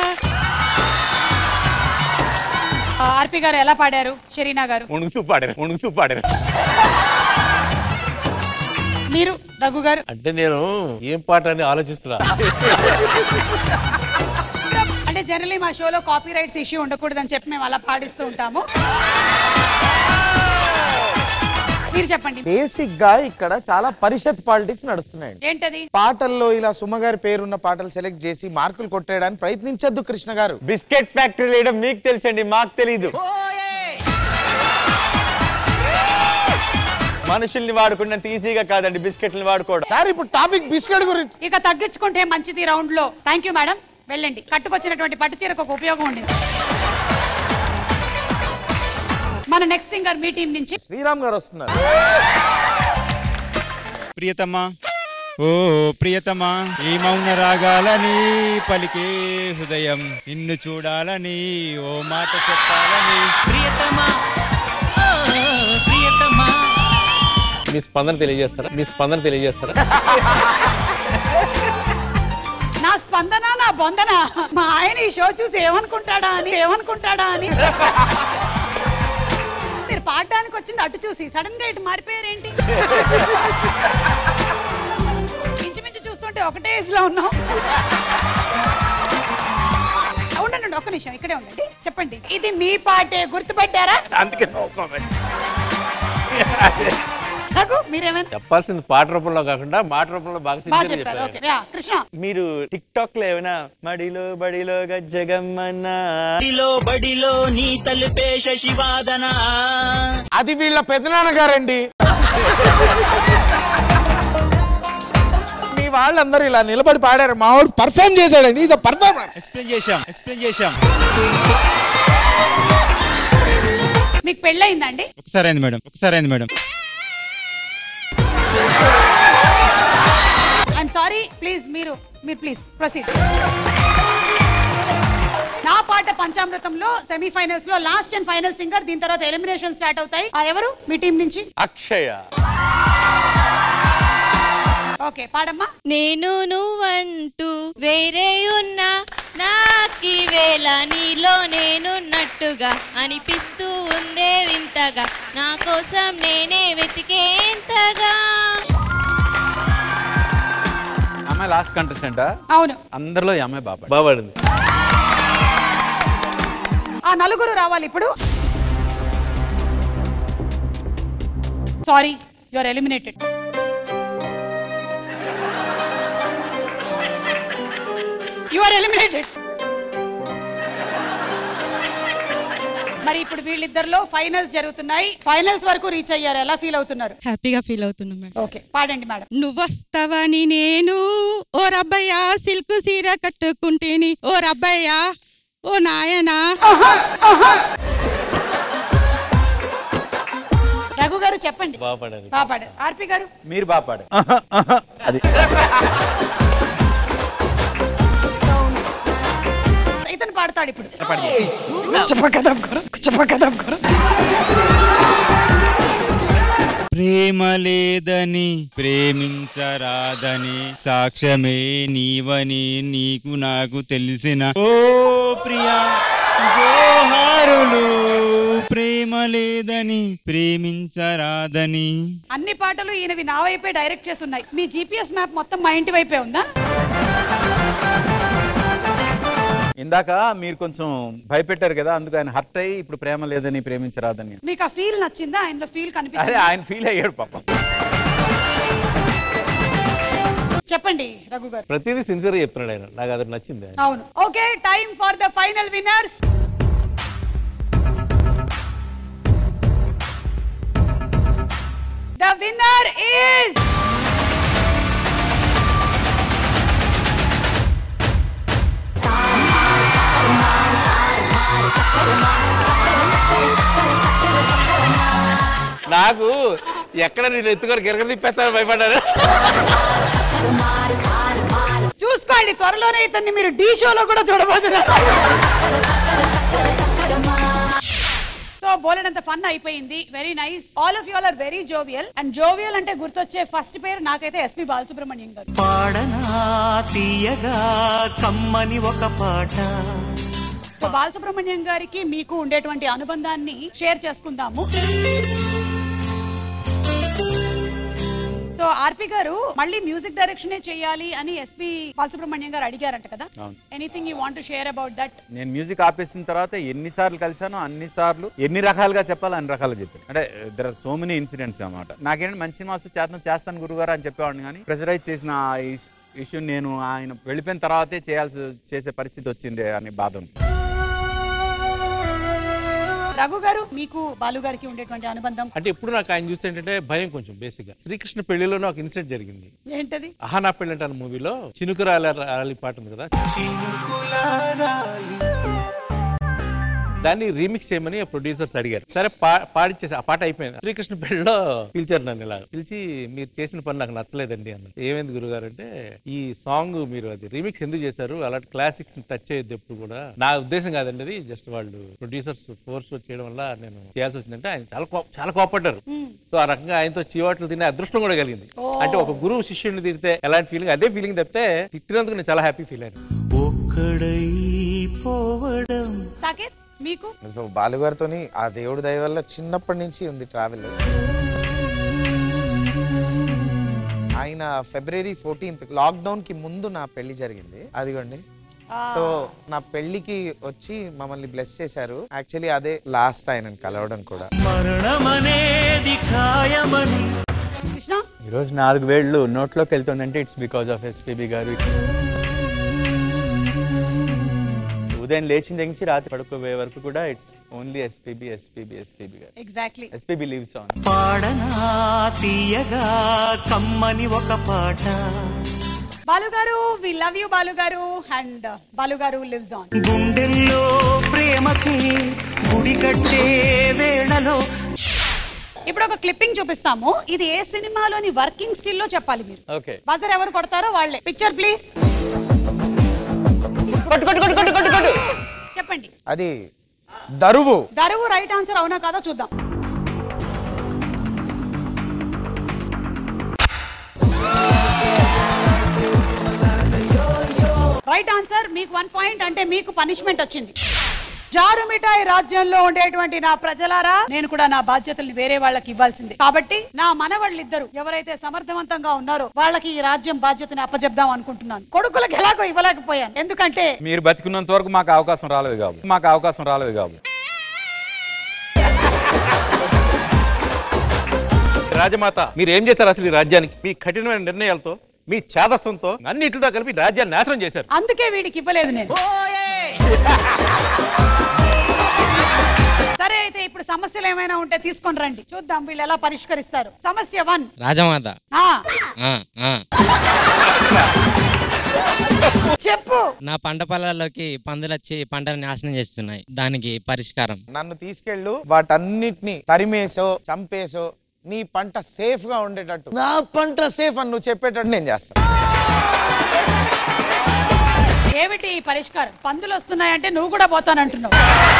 ఆర్పి గారు ఎలా పాడారు షరీనా గారు ఉణుకుతూ పాడారు ఉణుకుతూ పాడారు మీరు రఘు గారు అంటే నేను ఏం పాట అని ఆలోచిస్తున్నా అంటే జనరలీ మా షోలో కాపీ రైట్స్ ఇష్యూ ఉండకూడదని చెప్పి మేము అలా పాడిస్తూ ఉంటాము మీరు చెప్పండి బేసిక్ గా ఇక్కడ చాలా పరిషత్ పాలిటిక్స్ నడుస్తున్నాయండి ఏంటది పాటల్లో ఇలా సుమగారి పేరున్న పాటలు సెలెక్ట్ చేసి మార్కులు కొట్టేయడానికి ప్రయత్నించొద్దు కృష్ణ గారు బిస్కెట్ ఫ్యాక్టరీ వేయడం మీకు తెలుసండి మాకు తెలీదు మనుషుల్ని వాడుకున్నంత ఈజీగా కాదండి బిస్కెట్ని వాడుకోవడం సార్ ఇప్పుడు టాపిక్ బిస్కెట్ గురించి ఇక తగ్గించుకుంటే మంచిది రౌండ్ లో థ్యాంక్ యూ మేడం వెళ్ళండి కట్టుకొచ్చినటువంటి పట్టు చీరకు ఒక ఉపయోగం ఉండింది మన నెక్స్ట్ సింగర్ మీ టీం నుంచి శ్రీరామ్ గారు వస్తున్నారు ప్రియతమా ఓ ప్రియతమా ఈ మౌన రాగాలని పలికే హృదయం నిన్ను చూడాలని ఓ మాట చెప్పాలని ప్రియతమా మీ స్పందన తెలియజేస్తారా మీ స్పందన తెలియజేస్తారా స్పందన నా బొందన మా ఆయన ఈ షో చూసి ఏమనుకుంటాడా అని ఏమనుకుంటాడా అని మీరు పాడడానికి వచ్చింది అటు చూసి సడన్ గా ఇటు మారిపోయారేంటి ఇంచుమించు చూస్తుంటే ఒకటే ఏజ్ లో ఉన్నాం ఉండండి ఒక్క నిమిషం ఇక్కడే ఉండండి చెప్పండి ఇది మీ పాటే గుర్తుపట్టారా అందుకే నో కామెంట్ రఘు మీరేమైనా చెప్పాల్సింది పాట రూపంలో కాకుండా మాట రూపంలో బాగా బాగా sincere చెప్పారు చెప్పారు ఓకే యా కృష్ణ మీరు టిక్ టాక్ లో ఏమైనా మడిలో బడిలో గజ్జగమ్మన్న బడిలో బడిలో నీ తలుపే శశివాదన అది వీళ్ళ పెదనాన్నగారండి మీ వాళ్ళందరూ ఇలా నిలబడి పాడారు మా వాడు పర్ఫామ్ చేశాడండి ఇది పర్ఫార్మర్ ఎక్స్ప్లెయిన్ చేశాం ఎక్స్ప్లెయిన్ చేశాం మీకు పెళ్ళయిందండి ఒకసారి అయింది మేడం ఒకసారి అయింది మేడం ఐఎమ్ సారీ ప్లీజ్ మీరు మీరు ప్లీజ్ ప్రొసీడ్ నా పాట పంచామృతంలో సెమీఫైనల్స్ లో లాస్ట్ అండ్ ఫైనల్ సింగర్ దీని తర్వాత ఎలిమినేషన్ స్టార్ట్ అవుతాయి ఆ, ఎవరు మీ టీం నుంచి అక్షయ ఓకే పాడమ్మా నేను నువ్వంటూ వేరే ఉన్నా నాకి వేళ నీలో నేనున్నట్టుగా అనిపిస్తూ ఉందే వింతగా నా కోసం నేనే వెతికేంతగా అమ్మాయి లాస్ట్ కంటెస్టెంటా అవును అందరిలో ఈ అమ్మాయి బాబా బాబాడింది ఆ నలుగురు రావాలి ఇప్పుడు sorry you are eliminated you are eliminated మరి ఇప్పుడు వీళ్ళిద్దరిలో ఫైనల్స్ జరుగుతున్నాయి ఫైనల్స్ వరకు రీచ్ అయ్యారు ఎలా ఫీల్ అవుతున్నారు హ్యాపీగా ఫీల్ అవుతున్నాం మేడం ఓకే పాడండి మేడం నువ్వొస్తావని నేను ఓ రబ్బయ్య సిల్క్ సీర కట్టుకుంటేని ఓ రబ్బయ్య ఓ నాయనా రఘు గారు చెప్పండి బాగా పాడారు బాగా పాడారు ఆర్పి గారు మీరు బాగా పాడు అది ఇతను పాడతాడు ఇప్పుడు చెప్పకదాం గురు చెప్పకదాం గురు ప్రేమ లేదని ప్రేమించరాదని సాక్ష్యమే నీవని నీకు నాకు తెలిసిన ఓ ప్రియా జోహారులు ప్రేమ లేదని ప్రేమించరాదని అన్ని పాటలు ఈయనవి నా వైపే డైరెక్ట్ చేసి ఉన్నాయి మీ జీపీఎస్ మ్యాప్ మొత్తం మా ఇంటి వైపే ఉందా ఇందాక మీరు కొంచెం భయపెట్టారు కదా అందుకు ఆయన హర్ట్ అయ్యి ఇప్పుడు ప్రేమ లేదని ప్రేమించరాదని మీకు ఆ ఫీల్ నచ్చిందా ఆయనలో ఫీల్ అదే కనిపించింది ఆయన ఫీల్ అయ్యాడు పాపం చెప్పండి రఘు గారు ప్రతిదీ సిన్సియర్గా చెప్తున్నాడు ఆయన నాకు అది నచ్చింది అవును okay time for the final winners the winner is నాకు ఎక్కడ నేను ఎత్తుకొని గిరగ తిప్పేస్తాను భయపడ్డాను చూసుకోండి త్వరలోనే ఇతన్ని మీరు డి షోలో కూడా చూడబోతున్నారు సో బోలెడంత ఫన్ అయిపోయింది very nice all of you are very jovial and jovial అంటే గుర్తొచ్చే ఫస్ట్ పేరు నాకైతే ఎస్పి బాలసుబ్రహ్మణ్యం గారు పాడనా తీయగా కమ్మని ఒక పాట సో బాలసుబ్రహ్మణ్యం గారికి మీకు ఉండేటువంటి అనుబంధాన్ని షేర్ చేసుకుందాము సో ఆర్పి గారు మళ్ళీ మ్యూజిక్ డైరెక్షనే చేయాలి అని ఎస్పి బాలసుబ్రహ్మణ్యం గారు అడిగారంట కదా అవును. Anything you want share about that నేను మ్యూజిక్ ఆపేసిన తర్వాత ఎన్నిసార్లు కలిశానో అన్ని సార్లు ఎన్ని రకాలుగా చెప్పాలి అన్ని రకాలు చెప్పాను అంటే there are so many incidents అన్నమాట నాకేంటి మంచి సినిమా వస్తే చేస్తాను చేస్తాను గురుగారు అని చెప్పేవాడిని కానీ ప్రెషరైజ్ చేసిన ఇష్యూ నేను ఆయన వెళ్ళిపోయిన తర్వాతే చేయాల్సి చేసే పరిస్థితి వచ్చింది అని బాధ ఉంది రఘు గారు మీకు బాలు గారికి ఉండేటువంటి అనుబంధం అంటే ఇప్పుడు నాకు ఆయన చూస్తే ఏంటంటే భయం కొంచెం బేసిక్ గా శ్రీకృష్ణ పెళ్లిలోనే ఒక ఇన్సిడెంట్ జరిగింది ఏంటది ఆహా నా పెళ్ళి అంటే మూవీలో చినుకురాలి రాలి పాట ఉంది కదా దాన్ని రీమిక్స్ చేయమని ప్రొడ్యూసర్స్ అడిగారు సరే పా- పాడిచ్చేసి ఆ పాట అయిపోయింది శ్రీకృష్ణ పెళ్ళిలో పిలిచారు నన్ను ఇలా పిలిచి మీరు చేసిన పని నాకు నచ్చలేదండి అన్న ఏమైంది గురుగారు అంటే ఈ సాంగ్ మీరు అది రీమిక్స్ ఎందుకు చేశారు అలాంటి క్లాసిక్స్ టచ్ చేయొద్దు ఎప్పుడు కూడా నా ఉద్దేశం కాదండి అది జస్ట్ వాళ్ళు ప్రొడ్యూసర్స్ ఫోర్స్ చేయడం వల్ల నేను చేయాల్సి వచ్చిందంటే ఆయన చాలా కోప చాలా కోపడ్డారు సో ఆ రకంగా ఆయనతో చీవాట్లు తినే అదృష్టం కూడా కలిగింది ఓ. అంటే ఒక గురువు శిష్యుడిని తిడితే ఎలాంటి ఫీలింగ్ అదే ఫీలింగ్ తప్పితే తిట్టినందుకు నేను చాలా హ్యాపీ ఫీల్ అయ్యాను పోవడం సాకేత్ మీకు సో బాలుగారితోని ఆ దేవుడి దయ వల్ల చిన్నప్పటి నుంచి ఉంది ట్రావెల్ ఆయన ఫిబ్రవరి ఫోర్టీన్త్ లాక్డౌన్ కి ముందు నా పెళ్లి జరిగింది అదిగోండి సో నా పెళ్లికి వచ్చి మమ్మల్ని బ్లెస్ చేశారు యాక్చువల్లీ అదే లాస్ట్ ఆయన కలవడం కూడా మరణమనేది ఖాయమని కృష్ణ ఈరోజు నాలుగు వేళ్ళు నోట్లోకి వెళ్తుందంటే ఇట్స్ బికాస్ ఆఫ్ ఎస్పీబీ గారు ఉదయం లేచిన దగ్గర నుంచి రాత్రి పడుకోబోయే వరకు కూడా ఇట్స్ ఓన్లీ ఎస్పీబీ ఎస్పీబీ ఎస్పీబీ గారు ఎగ్జాక్ట్లీ ఎస్పీబీ లీవ్స్ ఆన్ పాడనా తీయగా కమ్మని ఒక పాట బాలు గారు వి లవ్ యూ బాలు గారు అండ్ బాలు గారు లివ్స్ ఆన్ గుండెల్లో ప్రేమకి గుడి కట్టే వేళలో ఇప్పుడు ఒక క్లిప్పింగ్ చూపిస్తాము ఇది ఏ సినిమాలోని వర్కింగ్ స్టిల్ లో చెప్పాలి మీరు ఓకే బజర్ ఎవరు కొడతారో వాళ్ళే పిక్చర్ ప్లీజ్ చెప్పండి అది దరువు దరువు రైట్ ఆన్సర్ అవునా కాదో చూద్దాం రైట్ ఆన్సర్ మీకు వన్ పాయింట్ అంటే మీకు పనిష్మెంట్ వచ్చింది జారు మిఠాయి రాజ్యంలో ఉండేటువంటి నా ప్రజలారా నేను కూడా నా బాధ్యతల్ని వేరే వాళ్ళకి ఇవ్వాల్సిందే కాబట్టి నా మనవాళ్ళిద్దరు ఎవరైతే సమర్థవంతంగా ఉన్నారో వాళ్ళకి ఈ రాజ్యం బాధ్యతని అప్పజెప్దాం అనుకుంటున్నాను కొడుకులకు ఎలాగో ఇవ్వలేకపోయాను ఎందుకంటే మీరు బతికున్నంత వరకు మాకు అవకాశం రాలేదు కాబట్టి మాకు అవకాశం రాలేదు కాబట్టి రాజమాత మీరు ఏం చేశారు అసలు ఈ రాజ్యానికి మీ కఠినమైన నిర్ణయాలతో మీ చేదస్తంతో అన్నిటితో కలిపి రాజ్యాన్ని నాశనం చేశారు అందుకే వీడికి ఇవ్వలేదు నేను సరే అయితే ఇప్పుడు సమస్యలు ఏమైనా ఉంటే తీసుకొని రండి చూద్దాం వీళ్ళు ఎలా పరిష్కరిస్తారు సమస్య వన్ రాజమాత ఆ ఆ, ఆ. చెప్పు నా పంట పొలాల్లోకి పందులు వచ్చి పంటను నాశనం చేస్తున్నాయి దానికి పరిష్కారం నన్ను తీసుకెళ్ళు వాటన్నిటిని తరిమేసో చంపేసో నీ పంట సేఫ్ గా ఉండేటట్టు నా పంట సేఫ్ అని నువ్వు చెప్పేటట్టు నేను చేస్తాను ఏమిటి ఈ పరిష్కారం పందులు వస్తున్నాయంటే నువ్వు కూడా పోతానంటున్నావు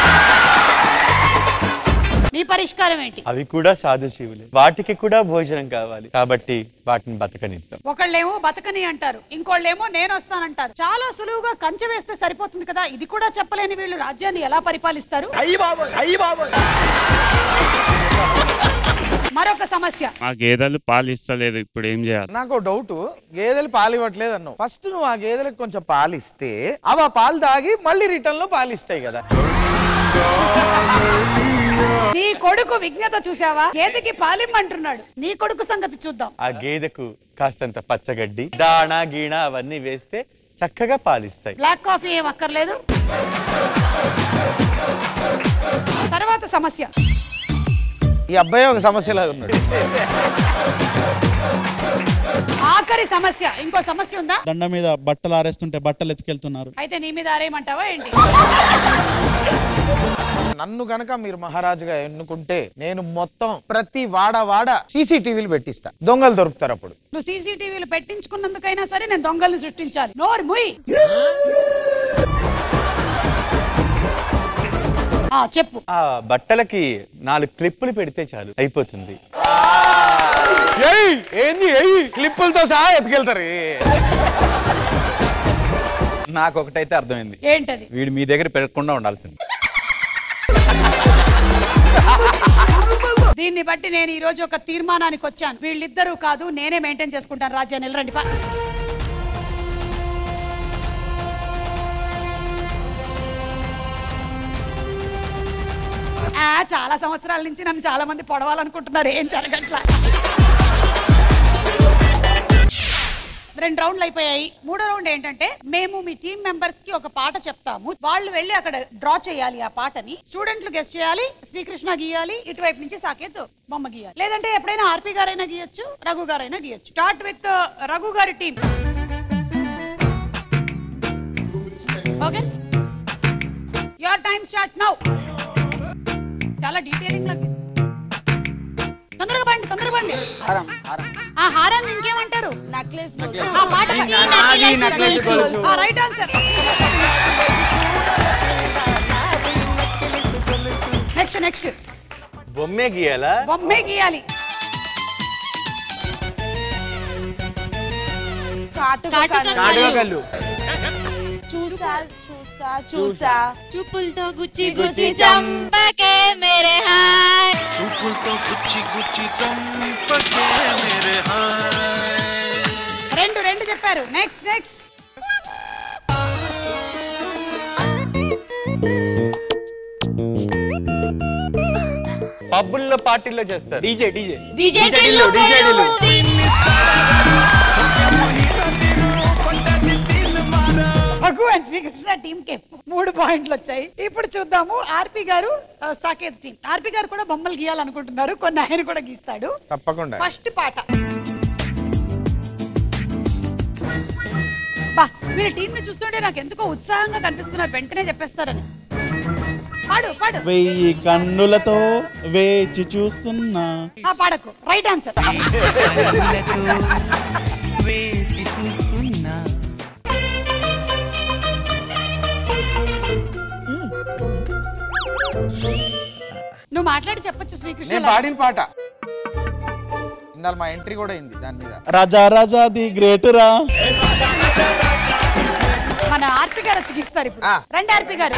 నీ పరిష్కారం ఏంటి అవి కూడా సాధుశీవులే వాటికి కూడా భోజనం కావాలి కాబట్టి వాటిని బతకనిద్దాం ఒకళ్ళేమో బతకని అంటారు ఇంకోళ్ళేమో నేను వస్తానంటారు చాలా సులువుగా కంచె వేస్తే సరిపోతుంది కదా ఇది కూడా చెప్పలేని వీళ్ళు రాజ్యాన్ని ఎలా పరిపాలిస్తారు మరొక సమస్య మా గేదెలు పాలు ఇస్తలేదు ఇప్పుడు ఏం చేయాలి నాకు డౌట్ గేదెలు పాలు ఇవ్వట్లేదు అన్నావు ఫస్ట్ నువ్వు ఆ గేదెలకు కొంచెం పాలు ఇస్తే అవి ఆ పాలు తాగి మళ్ళీ రిటర్న్ లో పాలు ఇస్తాయి కదా నీ కొడుకు విజ్ఞత చూసావా గేదెకి పాలిమ్మంటున్నాడు నీ కొడుకు సంగతి చూద్దాం ఆ గేదెకు కాస్తంత పచ్చగడ్డి దాణా గీణ అవన్నీ వేస్తే చక్కగా పాలిస్తాయి బ్లాక్ కాఫీ ఏం అక్కర్లేదు తర్వాత సమస్య ఈ అబ్బాయి ఒక సమస్యలా ఉన్నాడు ఆఖరి సమస్య ఇంకో సమస్య ఉందా దండ మీద బట్టలు ఆరేస్తుంటే బట్టలు ఎత్తుకెళ్తున్నారు అయితే నీ మీద ఆరేయమంటావా ఏంటి నన్ను గనక మీరు మహారాజుగా ఎన్నుకుంటే నేను మొత్తం ప్రతి వాడ వాడ సీసీటీవీలు పెట్టిస్తా దొంగలు దొరుకుతారు అప్పుడు నువ్వు సీసీటీవీలు పెట్టించుకున్నందుకైనా సరే నేను దొంగల్ని సృష్టించాలి నోరు ముయ్ ఆ చెప్పు ఆ బట్టలకి నాలుగు క్లిప్పులు పెడితే చాలు అయిపోతుంది ఏయ్ ఏంది ఏయ్ క్లిప్పులతో సహా ఎత్తుకెళ్తారు నాకు ఒకటైతే అర్థమైంది ఏంటది వీడు మీ దగ్గర పెరగకుండా ఉండాల్సింది దీన్ని బట్టి నేను ఈ రోజు ఒక తీర్మానానికి వచ్చాను వీళ్ళిద్దరూ కాదు నేనే మెయింటైన్ చేసుకుంటాను రాజ్యాన్ని వెళ్ళరండి పా. ఆ, చాలా సంవత్సరాల నుంచి నన్ను చాలా మంది పొడవాలనుకుంటున్నారు ఏం జరగట్లా రెండు రౌండ్లు అయిపోయాయి మూడో రౌండ్ ఏంటంటే మేము మీ టీం మెంబర్స్ కి ఒక పాట చెప్తాము వాళ్ళు వెళ్ళి అక్కడ డ్రా చేయాలి ఆ పాటని స్టూడెంట్లు గెస్ట్ చేయాలి శ్రీకృష్ణ గీయాలి ఇటువైపు నుంచి సాకేత్ బొమ్మ గీయాలి లేదంటే ఎప్పుడైనా ఆర్పి గారైనా గీయొచ్చు రఘు గారైనా గీయొచ్చు స్టార్ట్ విత్ రఘు గారి team okay your time starts now చాలా డీటెయిలింగ్ లా గీస్తారు. తొందరగా పండి తొందరగా పండి ఆ హారాన్ని ఇంకేమంటారు నెక్లెస్ ఆ పాట రైట్ ఆన్సర్ నెక్స్ట్ నెక్స్ట్ బొమ్మే గీయాలా బొమ్మే గీయాలి కాటుక కళ్ళు చూసా చూసా చూసా చూపులతో గుచ్చి గుచ్చి చంపకే మేరే హాయ్ చూపులతో గుచ్చి గుచ్చి చంపకే మేరే రెండు రెండు చెప్పారు నెక్స్ట్ నెక్స్ట్ పబ్బుల్లో పార్టీల్లో చేస్తారు DJ DJ DJ Tillu, DJ Tillu. Raghu and Srikrishna team కే మూడు పాయింట్లు వచ్చాయి ఇప్పుడు చూద్దాము ఆర్పి గారు ఆ, సాకేత్ టీం ఆర్పి గారు కూడా బొమ్మలు గీయాలనుకుంటున్నారు కొన్ని ఆయన కూడా గీస్తాడు తప్పకుండా ఫస్ట్ పాట బా వీళ్ళ టీం ని చూస్తుంటే నాకు ఎందుకో ఉత్సాహంగా కనిపిస్తున్నారు వెంటనే చెప్పేస్తారని పాడు పాడు వెయ్యి కన్నులతో వేచి చూస్తున్నా ఆ పాడకు రైట్ ఆన్సర్ వేచి చూస్తున్నా నువ్వు మాట్లాడి చెప్పొచ్చు శ్రీకృష్ణ నేను పాడిన పాట ఇందాక మా ఎంట్రీ కూడా అయింది దాని మీద రాజా రాజా ది గ్రేట్ రా మన ఆర్పి గారు వచ్చి గీస్తారు ఇప్పుడు రండి ఆర్పి గారు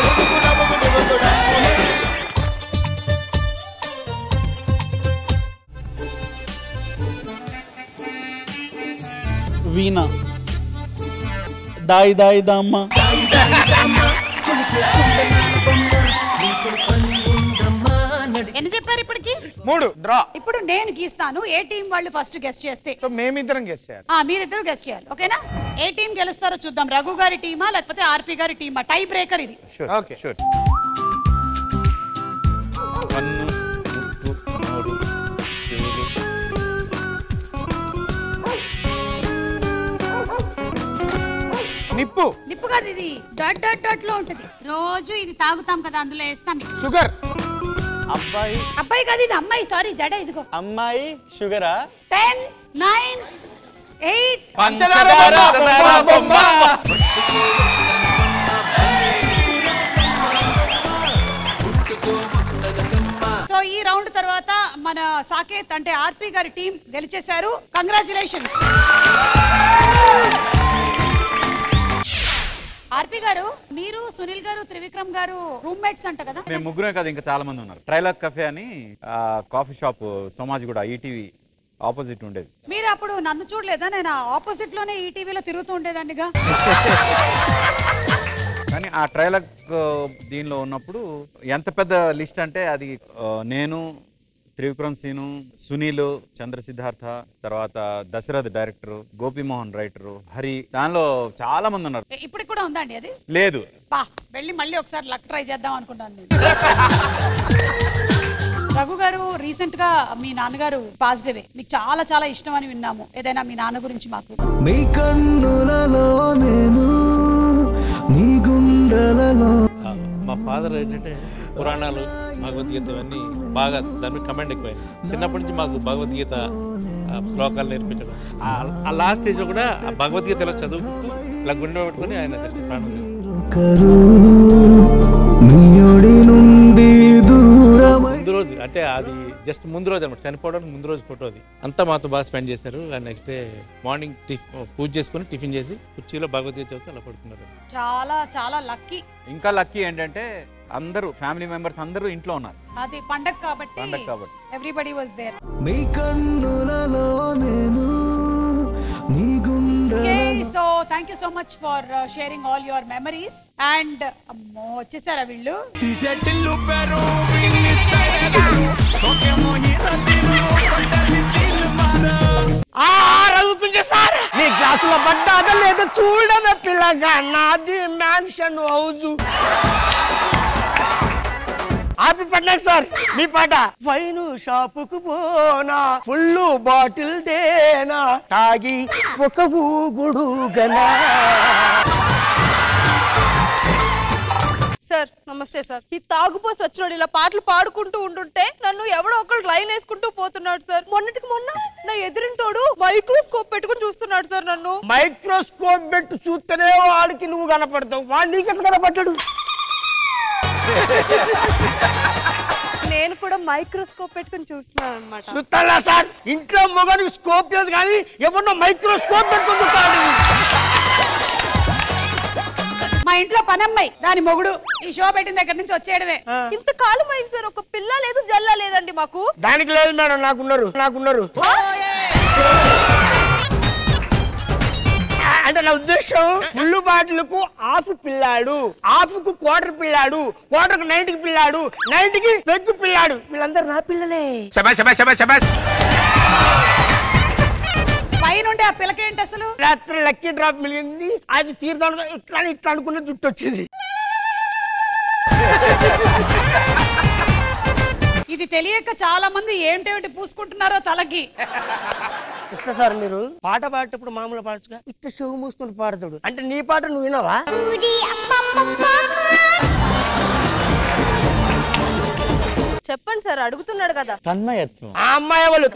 వీణ దాయి దాయి దమ్మ ఎన్ని చెప్పారు ఇప్పటికి మూడు డ్రా ఇప్పుడు నేను గీస్తాను ఏ టీం వాళ్ళు ఫస్ట్ గెస్ట్ చేస్తే సో మేమిద్దరం గెస్ చేయాలి ఆ మీరిద్దరు గెస్ట్ చేయాలి ఓకేనా ఏ టీం గెలుస్తారో చూద్దాం రఘు గారి టీమా లేకపోతే ఆర్పి గారి టీమా టై బ్రేకర్ ఇది ఓకే షూర్ కన్ను ముక్కు నోరు చెవులు నిప్పు నిప్పు కాదు ఇది డాట్ డాట్ డాట్ లో ఉంటది రోజు ఇది తాగుతాం కదా అందులో వేస్తాం మీకు. షుగర్ అబ్బాయి అబ్బాయి కాదు ఇది అమ్మాయి సారీ జడ ఇదిగో అమ్మాయి షుగరా టెన్ నైన్ ఎయిట్ పంచదార బొమ్మ, బొమ్మ. సో ఈ రౌండ్ తర్వాత మన సాకేత్ అంటే ఆర్పి గారి టీం గెలిచేశారు కంగ్రాచులేషన్ ఆర్పి గారు మీరు సునీల్ గారు త్రివిక్రమ్ గారు రూమ్మేట్స్ అంట కదా మేము ముగ్గురే కాదు ఇంకా చాలా మంది ఉన్నారు ట్రైలర్ కఫే అని ఆ, కాఫీ షాప్ సోమాజ్ కూడా ఈటీవీ ఆపోజిట్ ఉండేది మీరు అప్పుడు నన్ను చూడలేదా నేను ఆపోజిట్ లోనే ఈ టీవీలో తిరుగుతూ ఉండేదాన్నిగా కానీ ఆ ట్రైలర్ దీనిలో ఉన్నప్పుడు ఎంత పెద్ద లిస్ట్ అంటే అది ఆ, నేను త్రివిక్రమ్ సీను సునీల్ చంద్ర సిద్ధార్థ తర్వాత దశరథ్ డైరెక్టర్ గోపిమోహన్ రైటర్ హరి దానిలో చాలా మంది ఉన్నారు ఏ, ఇప్పటికి కూడా ఉందండి అది లేదు పా వెళ్ళి మళ్ళీ ఒకసారి లక్ ట్రై చేద్దాం అనుకున్నాను నేను రఘు గారు రీసెంట్ గా మీ నాన్నగారు పాజిటివ్ మీకు చాలా చాలా ఇష్టం అని విన్నాము ఏదైనా మీ నాన్న గురించి మాకు నీ కన్నులలో నేను నీ గుండెలలో ఆ, మా ఫాదర్ ఏంటంటే పురాణాలు భగవద్గీత ఇవన్నీ బాగా దాని మీద కమెంట్ ఎక్కువ చిన్నప్పటి నుంచి మాకు భగవద్గీత ఆ, శ్లోకాలు నేర్పించడం ఆ- ఆ లాస్ట్ స్టేజ్లో కూడా ఆ భగవద్గీతలో చదువుకుంటూ ఇలా గుండె పెట్టుకుని ఆయన జస్ట్ ప్రాణం వదిలేశారు. కరు నీయోడి నుండి దూరమై ముందు రోజు అంటే అది జస్ట్ ముందు రోజు అనమాట చనిపోవడానికి ముందు రోజు ఫోటో అది అంతా మాతో బాగా స్పెండ్ చేశారు అండ్ నెక్స్ట్ డే మార్నింగ్ టిఫ్ పూజ చేసుకుని టిఫిన్ చేసి కుర్చీలో భగవద్గీత చదివితే అలా పడుకున్నారు చాలా చాలా లక్కీ ఇంకా లక్కీ ఏంటంటే అందరూ ఫ్యామిలీ మెంబర్స్ అందరూ ఇంట్లో ఉన్నారు అది పండగ కాబట్టి పండగ కాబట్టి. ఎవ్రీబడి వాజ్ దేర్ నీ కన్నులలో నేను నీ గుండెలలో so thank you so much for sharing all your memories and అమ్మో వచ్చేసారా వీళ్ళు ఆ రఘుకుంజ సార్ నీ గ్లాసులో పడ్డాదా లేదో చూడదా పిల్లగా నాది మ్యాన్షన్ హౌస్ ఆపి పడ్డా సార్ మీ పాట వైను షాపుకు పోనా ఫుల్ బాటిల్ దేనా తాగి ఒక ఊగుడు గనా సార్ నమస్తే సార్ ఈ తాగుపోసి వచ్చినాడు ఇలా పాటలు పాడుకుంటూ ఉంటుంటే నన్ను ఎవడో ఒకళ్ళు లైన్ వేసుకుంటూ పోతున్నాడు సార్ మొన్నటికి మొన్న నా ఎదురింటోడు మైక్రోస్కోప్ పెట్టుకుని చూస్తున్నాడు సార్ నన్ను మైక్రోస్కోప్ పెట్టి చూస్తేనే వాడికి నువ్వు కనపడతావు వాడు నీకెట్లా కనపడ్డాడు నేను కూడా మైక్రోస్కోప్ పెట్టుకుని చూస్తున్నాను అనమాట చూస్తాలా సార్ ఇంట్లో మొగనికి స్కోప్ లేదు కానీ ఎవరినో మైక్రోస్కోప్ పెట్టుకుని చూస్తాడు మా ఇంట్లో పనమ్మాయి దాని మొగుడు ఈ షో పెట్టిన దగ్గర నుంచి వచ్చేయడమే ఇంత కాలం అయింది సార్ ఒక పిల్ల లేదు జల్ల లేదండి మాకు దానికి లేదు మేడం నాకున్నారు నాకున్నారు ఆ, అంటే నా ఉద్దేశం ఫుల్ బాటిల్కు హాఫ్ పిల్లాడు హాఫ్ కు క్వార్టర్ పిల్లాడు క్వార్టర్ కు నైన్టీ పిల్లాడు నైన్టీ కి పెగ్గు పిల్లాడు వీళ్ళందరూ నా పిల్లలే పైనుండి ఆ పిల్లకేంటి అసలు రాత్రి లక్కీ డ్రాప్ మిలిగింది అది తీర్థం ఇట్లా ఇట్లా అనుకున్న జుట్టు వచ్చింది ఇది తెలియక చాలా మంది ఏంటేమిటి పూసుకుంటున్నారో తలకి ఇస్తా సార్ మీరు పాట పాడేటప్పుడు మామూలు పాడచ్చుగా ఇట్లా చెవు మూసుకొని పాడతాడు అంటే నీ పాట నువ్వు వినవా చెప్పండి సార్ అడుగుతున్నాడు కదా తన్మయత్వం ఆ అమ్మాయి వాళ్ళు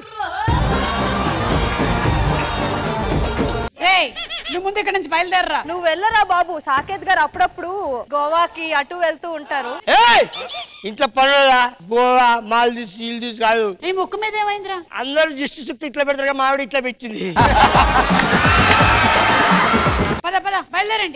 రేయ్ నువ్వు ముందు ఇక్కడ నుంచి బయలుదేరరా నువ్వు వెళ్ళరా బాబు సాకేత్ గారు అప్పుడప్పుడు గోవాకి అటు వెళ్తూ ఉంటారు ఏయ్! ఇంట్లో పనులా గోవా మాల్దీవ్స్ ఈల్దీవ్స్ కాదు ఈ ముక్కు మీద ఏమైందిరా అందరూ దిష్టి చుట్టూ ఇట్లా పెడతారు కదా, మావిడ ఇట్లా పెట్టింది పద పద బయలుదేరండి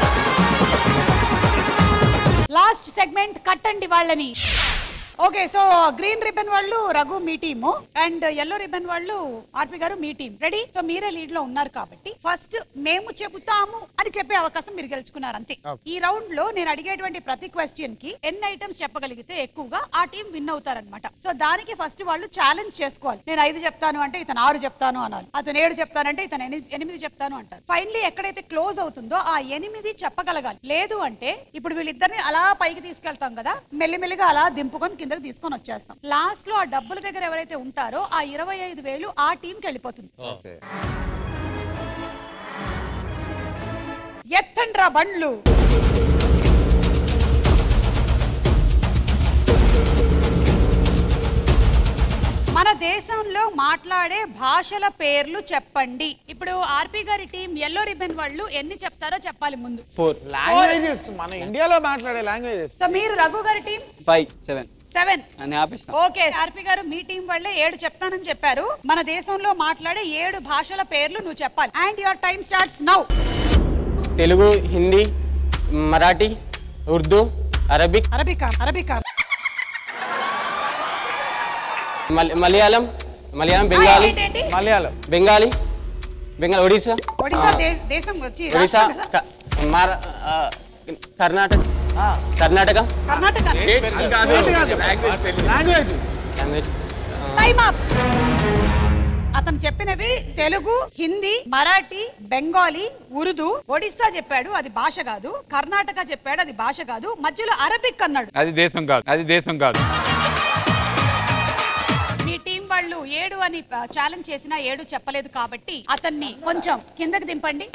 లాస్ట్ సెగ్మెంట్ కట్టండి వాళ్ళని ఓకే సో గ్రీన్ రిబన్ వాళ్ళు రఘు మీ టీము అండ్ ఎల్లో రిబన్ వాళ్ళు ఆర్పి గారు మీ టీం రెడీ సో మీరే లీడ్ లో ఉన్నారు కాబట్టి ఫస్ట్ మేము చెబుతాము అని చెప్పే అవకాశం మీరు గెలుచుకున్నారు అంతే ఈ రౌండ్ లో నేను అడిగేటువంటి ప్రతి క్వశ్చన్ కి ఎన్ని ఐటమ్స్ చెప్పగలిగితే ఎక్కువగా ఆ టీం విన్ అవుతారనమాట సో దానికి ఫస్ట్ వాళ్ళు ఛాలెంజ్ చేసుకోవాలి నేను ఐదు చెప్తాను అంటే ఇతను ఆరు చెప్తాను అనాలి అతను ఏడు చెప్తానంటే ఇతను ఎని- ఎనిమిది చెప్తాను అంటారు ఫైనలీ ఎక్కడైతే క్లోజ్ అవుతుందో ఆ ఎనిమిది చెప్పగలగాలి లేదు అంటే ఇప్పుడు వీళ్ళిద్దరిని అలా పైకి తీసుకెళ్తాం కదా మెల్లిమెల్లిగా అలా దింపుకొని కిందకి తీసుకొని వచ్చేస్తాం లాస్ట్ లో ఆ డబ్బుల దగ్గర ఎవరైతే ఉంటారో ఆ ఇరవై ఐదు వేలు ఆ టీంకి వెళ్ళిపోతుంది ఎత్తండ్రా బండ్లు మన దేశంలో మాట్లాడే భాషల పేర్లు చెప్పండి ఇప్పుడు ఆర్పి గారి టీం ఎల్లో రిబన్ వాళ్ళు ఎన్ని చెప్తారో చెప్పాలి ముందు ఫోర్ లాంగ్వేజెస్ మన ఇండియాలో మాట్లాడే లాంగ్వేజెస్ సో మీరు రఘు గారి టీం ఫైవ్ సెవెన్ సెవెన్ అని ఆపేస్తాం ఓకే ఆర్పి గారు మీ టీం వాళ్ళే ఏడు చెప్తానని చెప్పారు మన దేశంలో మాట్లాడే ఏడు భాషల పేర్లు నువ్వు చెప్పాలి and your time starts now Telugu Hindi Marathi Urdu Arabic అరబికా అరబికా మల- మలయాళం మలయాళం బెంగాలీ ఏంటేంటి? మలయాళం బెంగాలీ బెంగాల్ ఒడిశా ఒడిశా దే- దేశం వచ్చి ఒడిశా రాష్ట్రం కదా? క- మార- ఆ, Karnataka Karnataka Karnataka language language time up అతను చెప్పినవి తెలుగు హిందీ మరాఠీ బెంగాలీ ఉర్దూ ఒడిస్సా చెప్పాడు అది భాష కాదు కర్ణాటక చెప్పాడు అది భాష కాదు మధ్యలో అరబిక్ అన్నాడు అది దేశం కాదు అది దేశం కాదు మీ టీం వాళ్ళు ఏడు అని ఛాలెంజ్ చేసినా ఏడు చెప్పలేదు కాబట్టి అతన్ని కొంచెం కిందకి దింపండి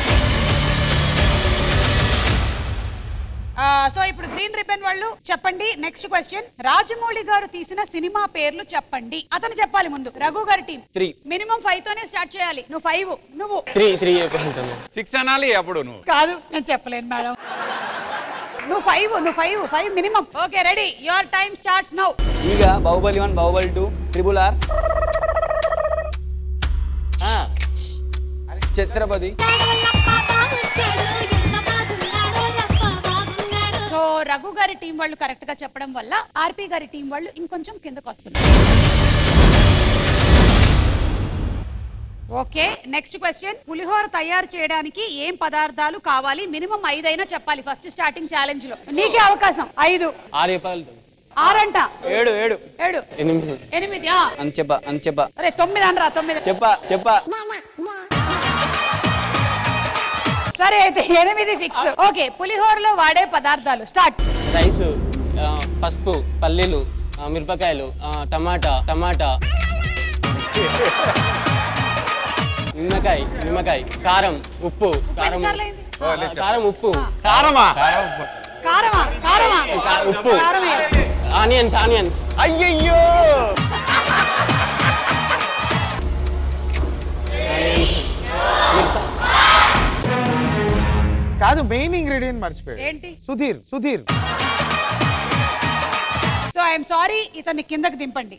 ఆ, సో ఇప్పుడు గ్రీన్ రిబన్ వాళ్ళు చెప్పండి నెక్స్ట్ క్వశ్చన్ రాజమౌళి గారు తీసిన సినిమా పేర్లు చెప్పండి అతను చెప్పాలి ముందు రఘు గారి టీం త్రీ మినిమం ఫైవ్ తోనే స్టార్ట్ చేయాలి నువ్వు ఫైవ్ నువ్వు త్రీ త్రీ చెప్పగలుగుతాను సిక్స్ అనాలి అప్పుడు నువ్వు కాదు నేను చెప్పలేను మేడం నువ్వు ఫైవ్ నువ్వు five five minimum okay ready your time starts now ಈಗ Baahubali one Baahubali two triple R Chhatrapati so Raghu గారి టీం వాళ్ళు కరెక్ట్ గా చెప్పడం వల్ల ఆర్పి గారి టీం వాళ్ళు ఇంకొంచెం కిందకు వస్తున్నారు ఓకే నెక్స్ట్ క్వశ్చన్ పులిహోర తయారు చేయడానికి ఏం పదార్థాలు కావాలి మినిమం ఐదైనా చెప్పాలి ఫస్ట్ స్టార్టింగ్ ఛాలెంజ్ లో నీకే అవకాశం ఐదు ఆరు చెప్పగలుగుతాను ఆరంట ఏడు ఏడు ఏడు ఎనిమిది ఎనిమిది ఆ. అని చెప్ప అని చెప్ప అరే తొమ్మిది అనరా తొమ్మిది చెప్ప చెప్ప సరే అయితే ఎనిమిది ఫిక్స్ ఓకే పులిహోరలో వాడే పదార్థాలు స్టార్ట్ రైస్ ఆ, పసుపు పల్లీలు ఆ, మిరపకాయలు ఆ, టమాటా టమాటా నిమ్మకాయ నిమ్మకాయ కారం ఉప్పు కారం ఎన్నిసార్లు అయింది? ఆ, కారం ఉప్పు కారమా కారమా కారమా ఉప్పు కారం వేయాలి. ఆనియన్స్ ఆనియన్స్ అయ్యయ్యో కాదు మెయిన్ ఇంగ్రీడియంట్ మర్చిపోయాడు ఏంటి Sudheer Sudheer so I'm sorry ఇతన్ని కిందకి దింపండి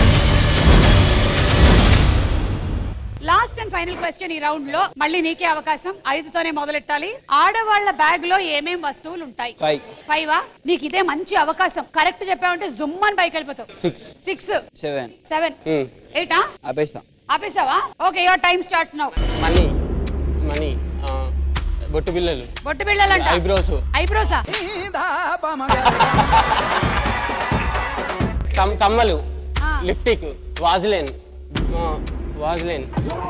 లాస్ట్ అండ్ ఫైనల్ క్వశ్చన్ ఈ రౌండ్ లో మళ్ళీ నీకే అవకాశం ఐదుతోనే మొదలెట్టాలి ఆడవాళ్ల బ్యాగ్ లో ఏమేం వస్తువులు ఉంటాయి ఫైవ్ ఫైవా నీకు ఇదే మంచి అవకాశం కరెక్ట్ చెప్పావంటే జుమ్ అని పైకి వెళ్ళిపోతావు సిక్స్ సిక్స్ సెవెన్ సెవెన్ ఎయిటా ఆపేస్తాం ఆపేసావా okay your time starts now money money బొట్టు బిల్లలు బొట్టు బిళ్ళలంట ఐబ్రోస్ ఐబ్రోసా కమ్ కమ్మలు లిప్టిక్ వాజ్లైన్ వాజ్లైన్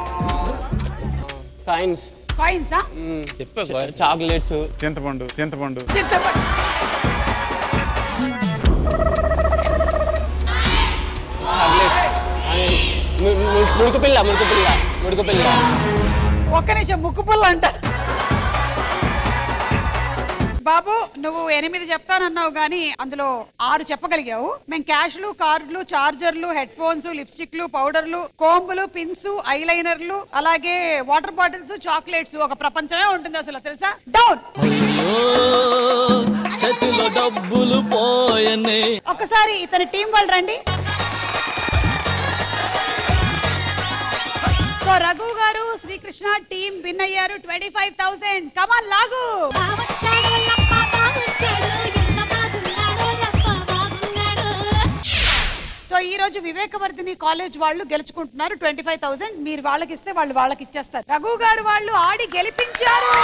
కాయిన్స్ కాయిన్సా చాక్లెట్స్ చింతపండు చింతపండు ముడుకు పిల్ల ముడుకు పిల్ల ముడుకు పిల్ల ఒక్క నిమిషం ముక్కు పుల్ల అంట బాబు నువ్వు ఎనిమిది చెప్తానన్నావు కానీ అందులో ఆరు చెప్పగలిగావు మేము క్యాష్లు కార్డులు చార్జర్లు హెడ్ ఫోన్స్ లిప్స్టిక్లు పౌడర్లు కోంబులు పిన్స్ ఐలైనర్లు అలాగే వాటర్ బాటిల్స్ చాక్లెట్స్ ఒక ప్రపంచమే ఉంటుంది అసలు తెలుసా డౌన్ చేతిలో డబ్బులు పోయనే ఒక్కసారి ఇతని టీం వాళ్ళు రండి సో రఘు గారు శ్రీకృష్ణ టీం విన్ అయ్యారు ట్వంటీ ఫైవ్ థౌసండ్ కమాన్ లాగు సో ఈ రోజు వివేకవర్ధిని కాలేజ్ వాళ్ళు గెలుచుకుంటున్నారు ట్వంటీ ఫైవ్ థౌసండ్ మీరు వాళ్ళకి ఇస్తే వాళ్ళు వాళ్ళకి ఇచ్చేస్తారు రఘు గారు వాళ్ళు ఆడి గెలిపించారు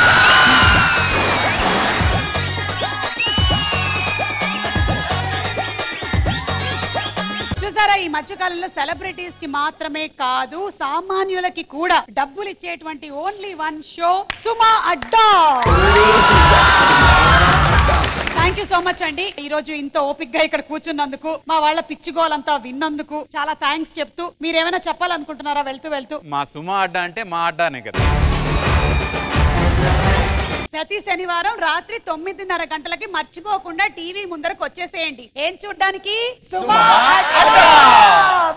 చూసారా ఈ మధ్యకాలంలో సెలబ్రిటీస్ కి మాత్రమే కాదు సామాన్యులకి కూడా డబ్బులు ఇచ్చేటువంటి only one show Suma Adda thank you so much అండి ఈ రోజు ఇంత ఓపిక్ గా ఇక్కడ కూర్చున్నందుకు మా వాళ్ళ పిచ్చిగోలంతా విన్నందుకు చాలా థ్యాంక్స్ చెప్తూ మీరేమైనా చెప్పాలనుకుంటున్నారా వెళ్తూ వెళ్తూ మా సుమా అడ్డా అంటే మా అడ్డానే కదా ప్రతి శనివారం రాత్రి తొమ్మిదిన్నర గంటలకి మర్చిపోకుండా టీవీ ముందరకు వచ్చేసేయండి ఏం చూడ్డానికి సుమా అడ్డా!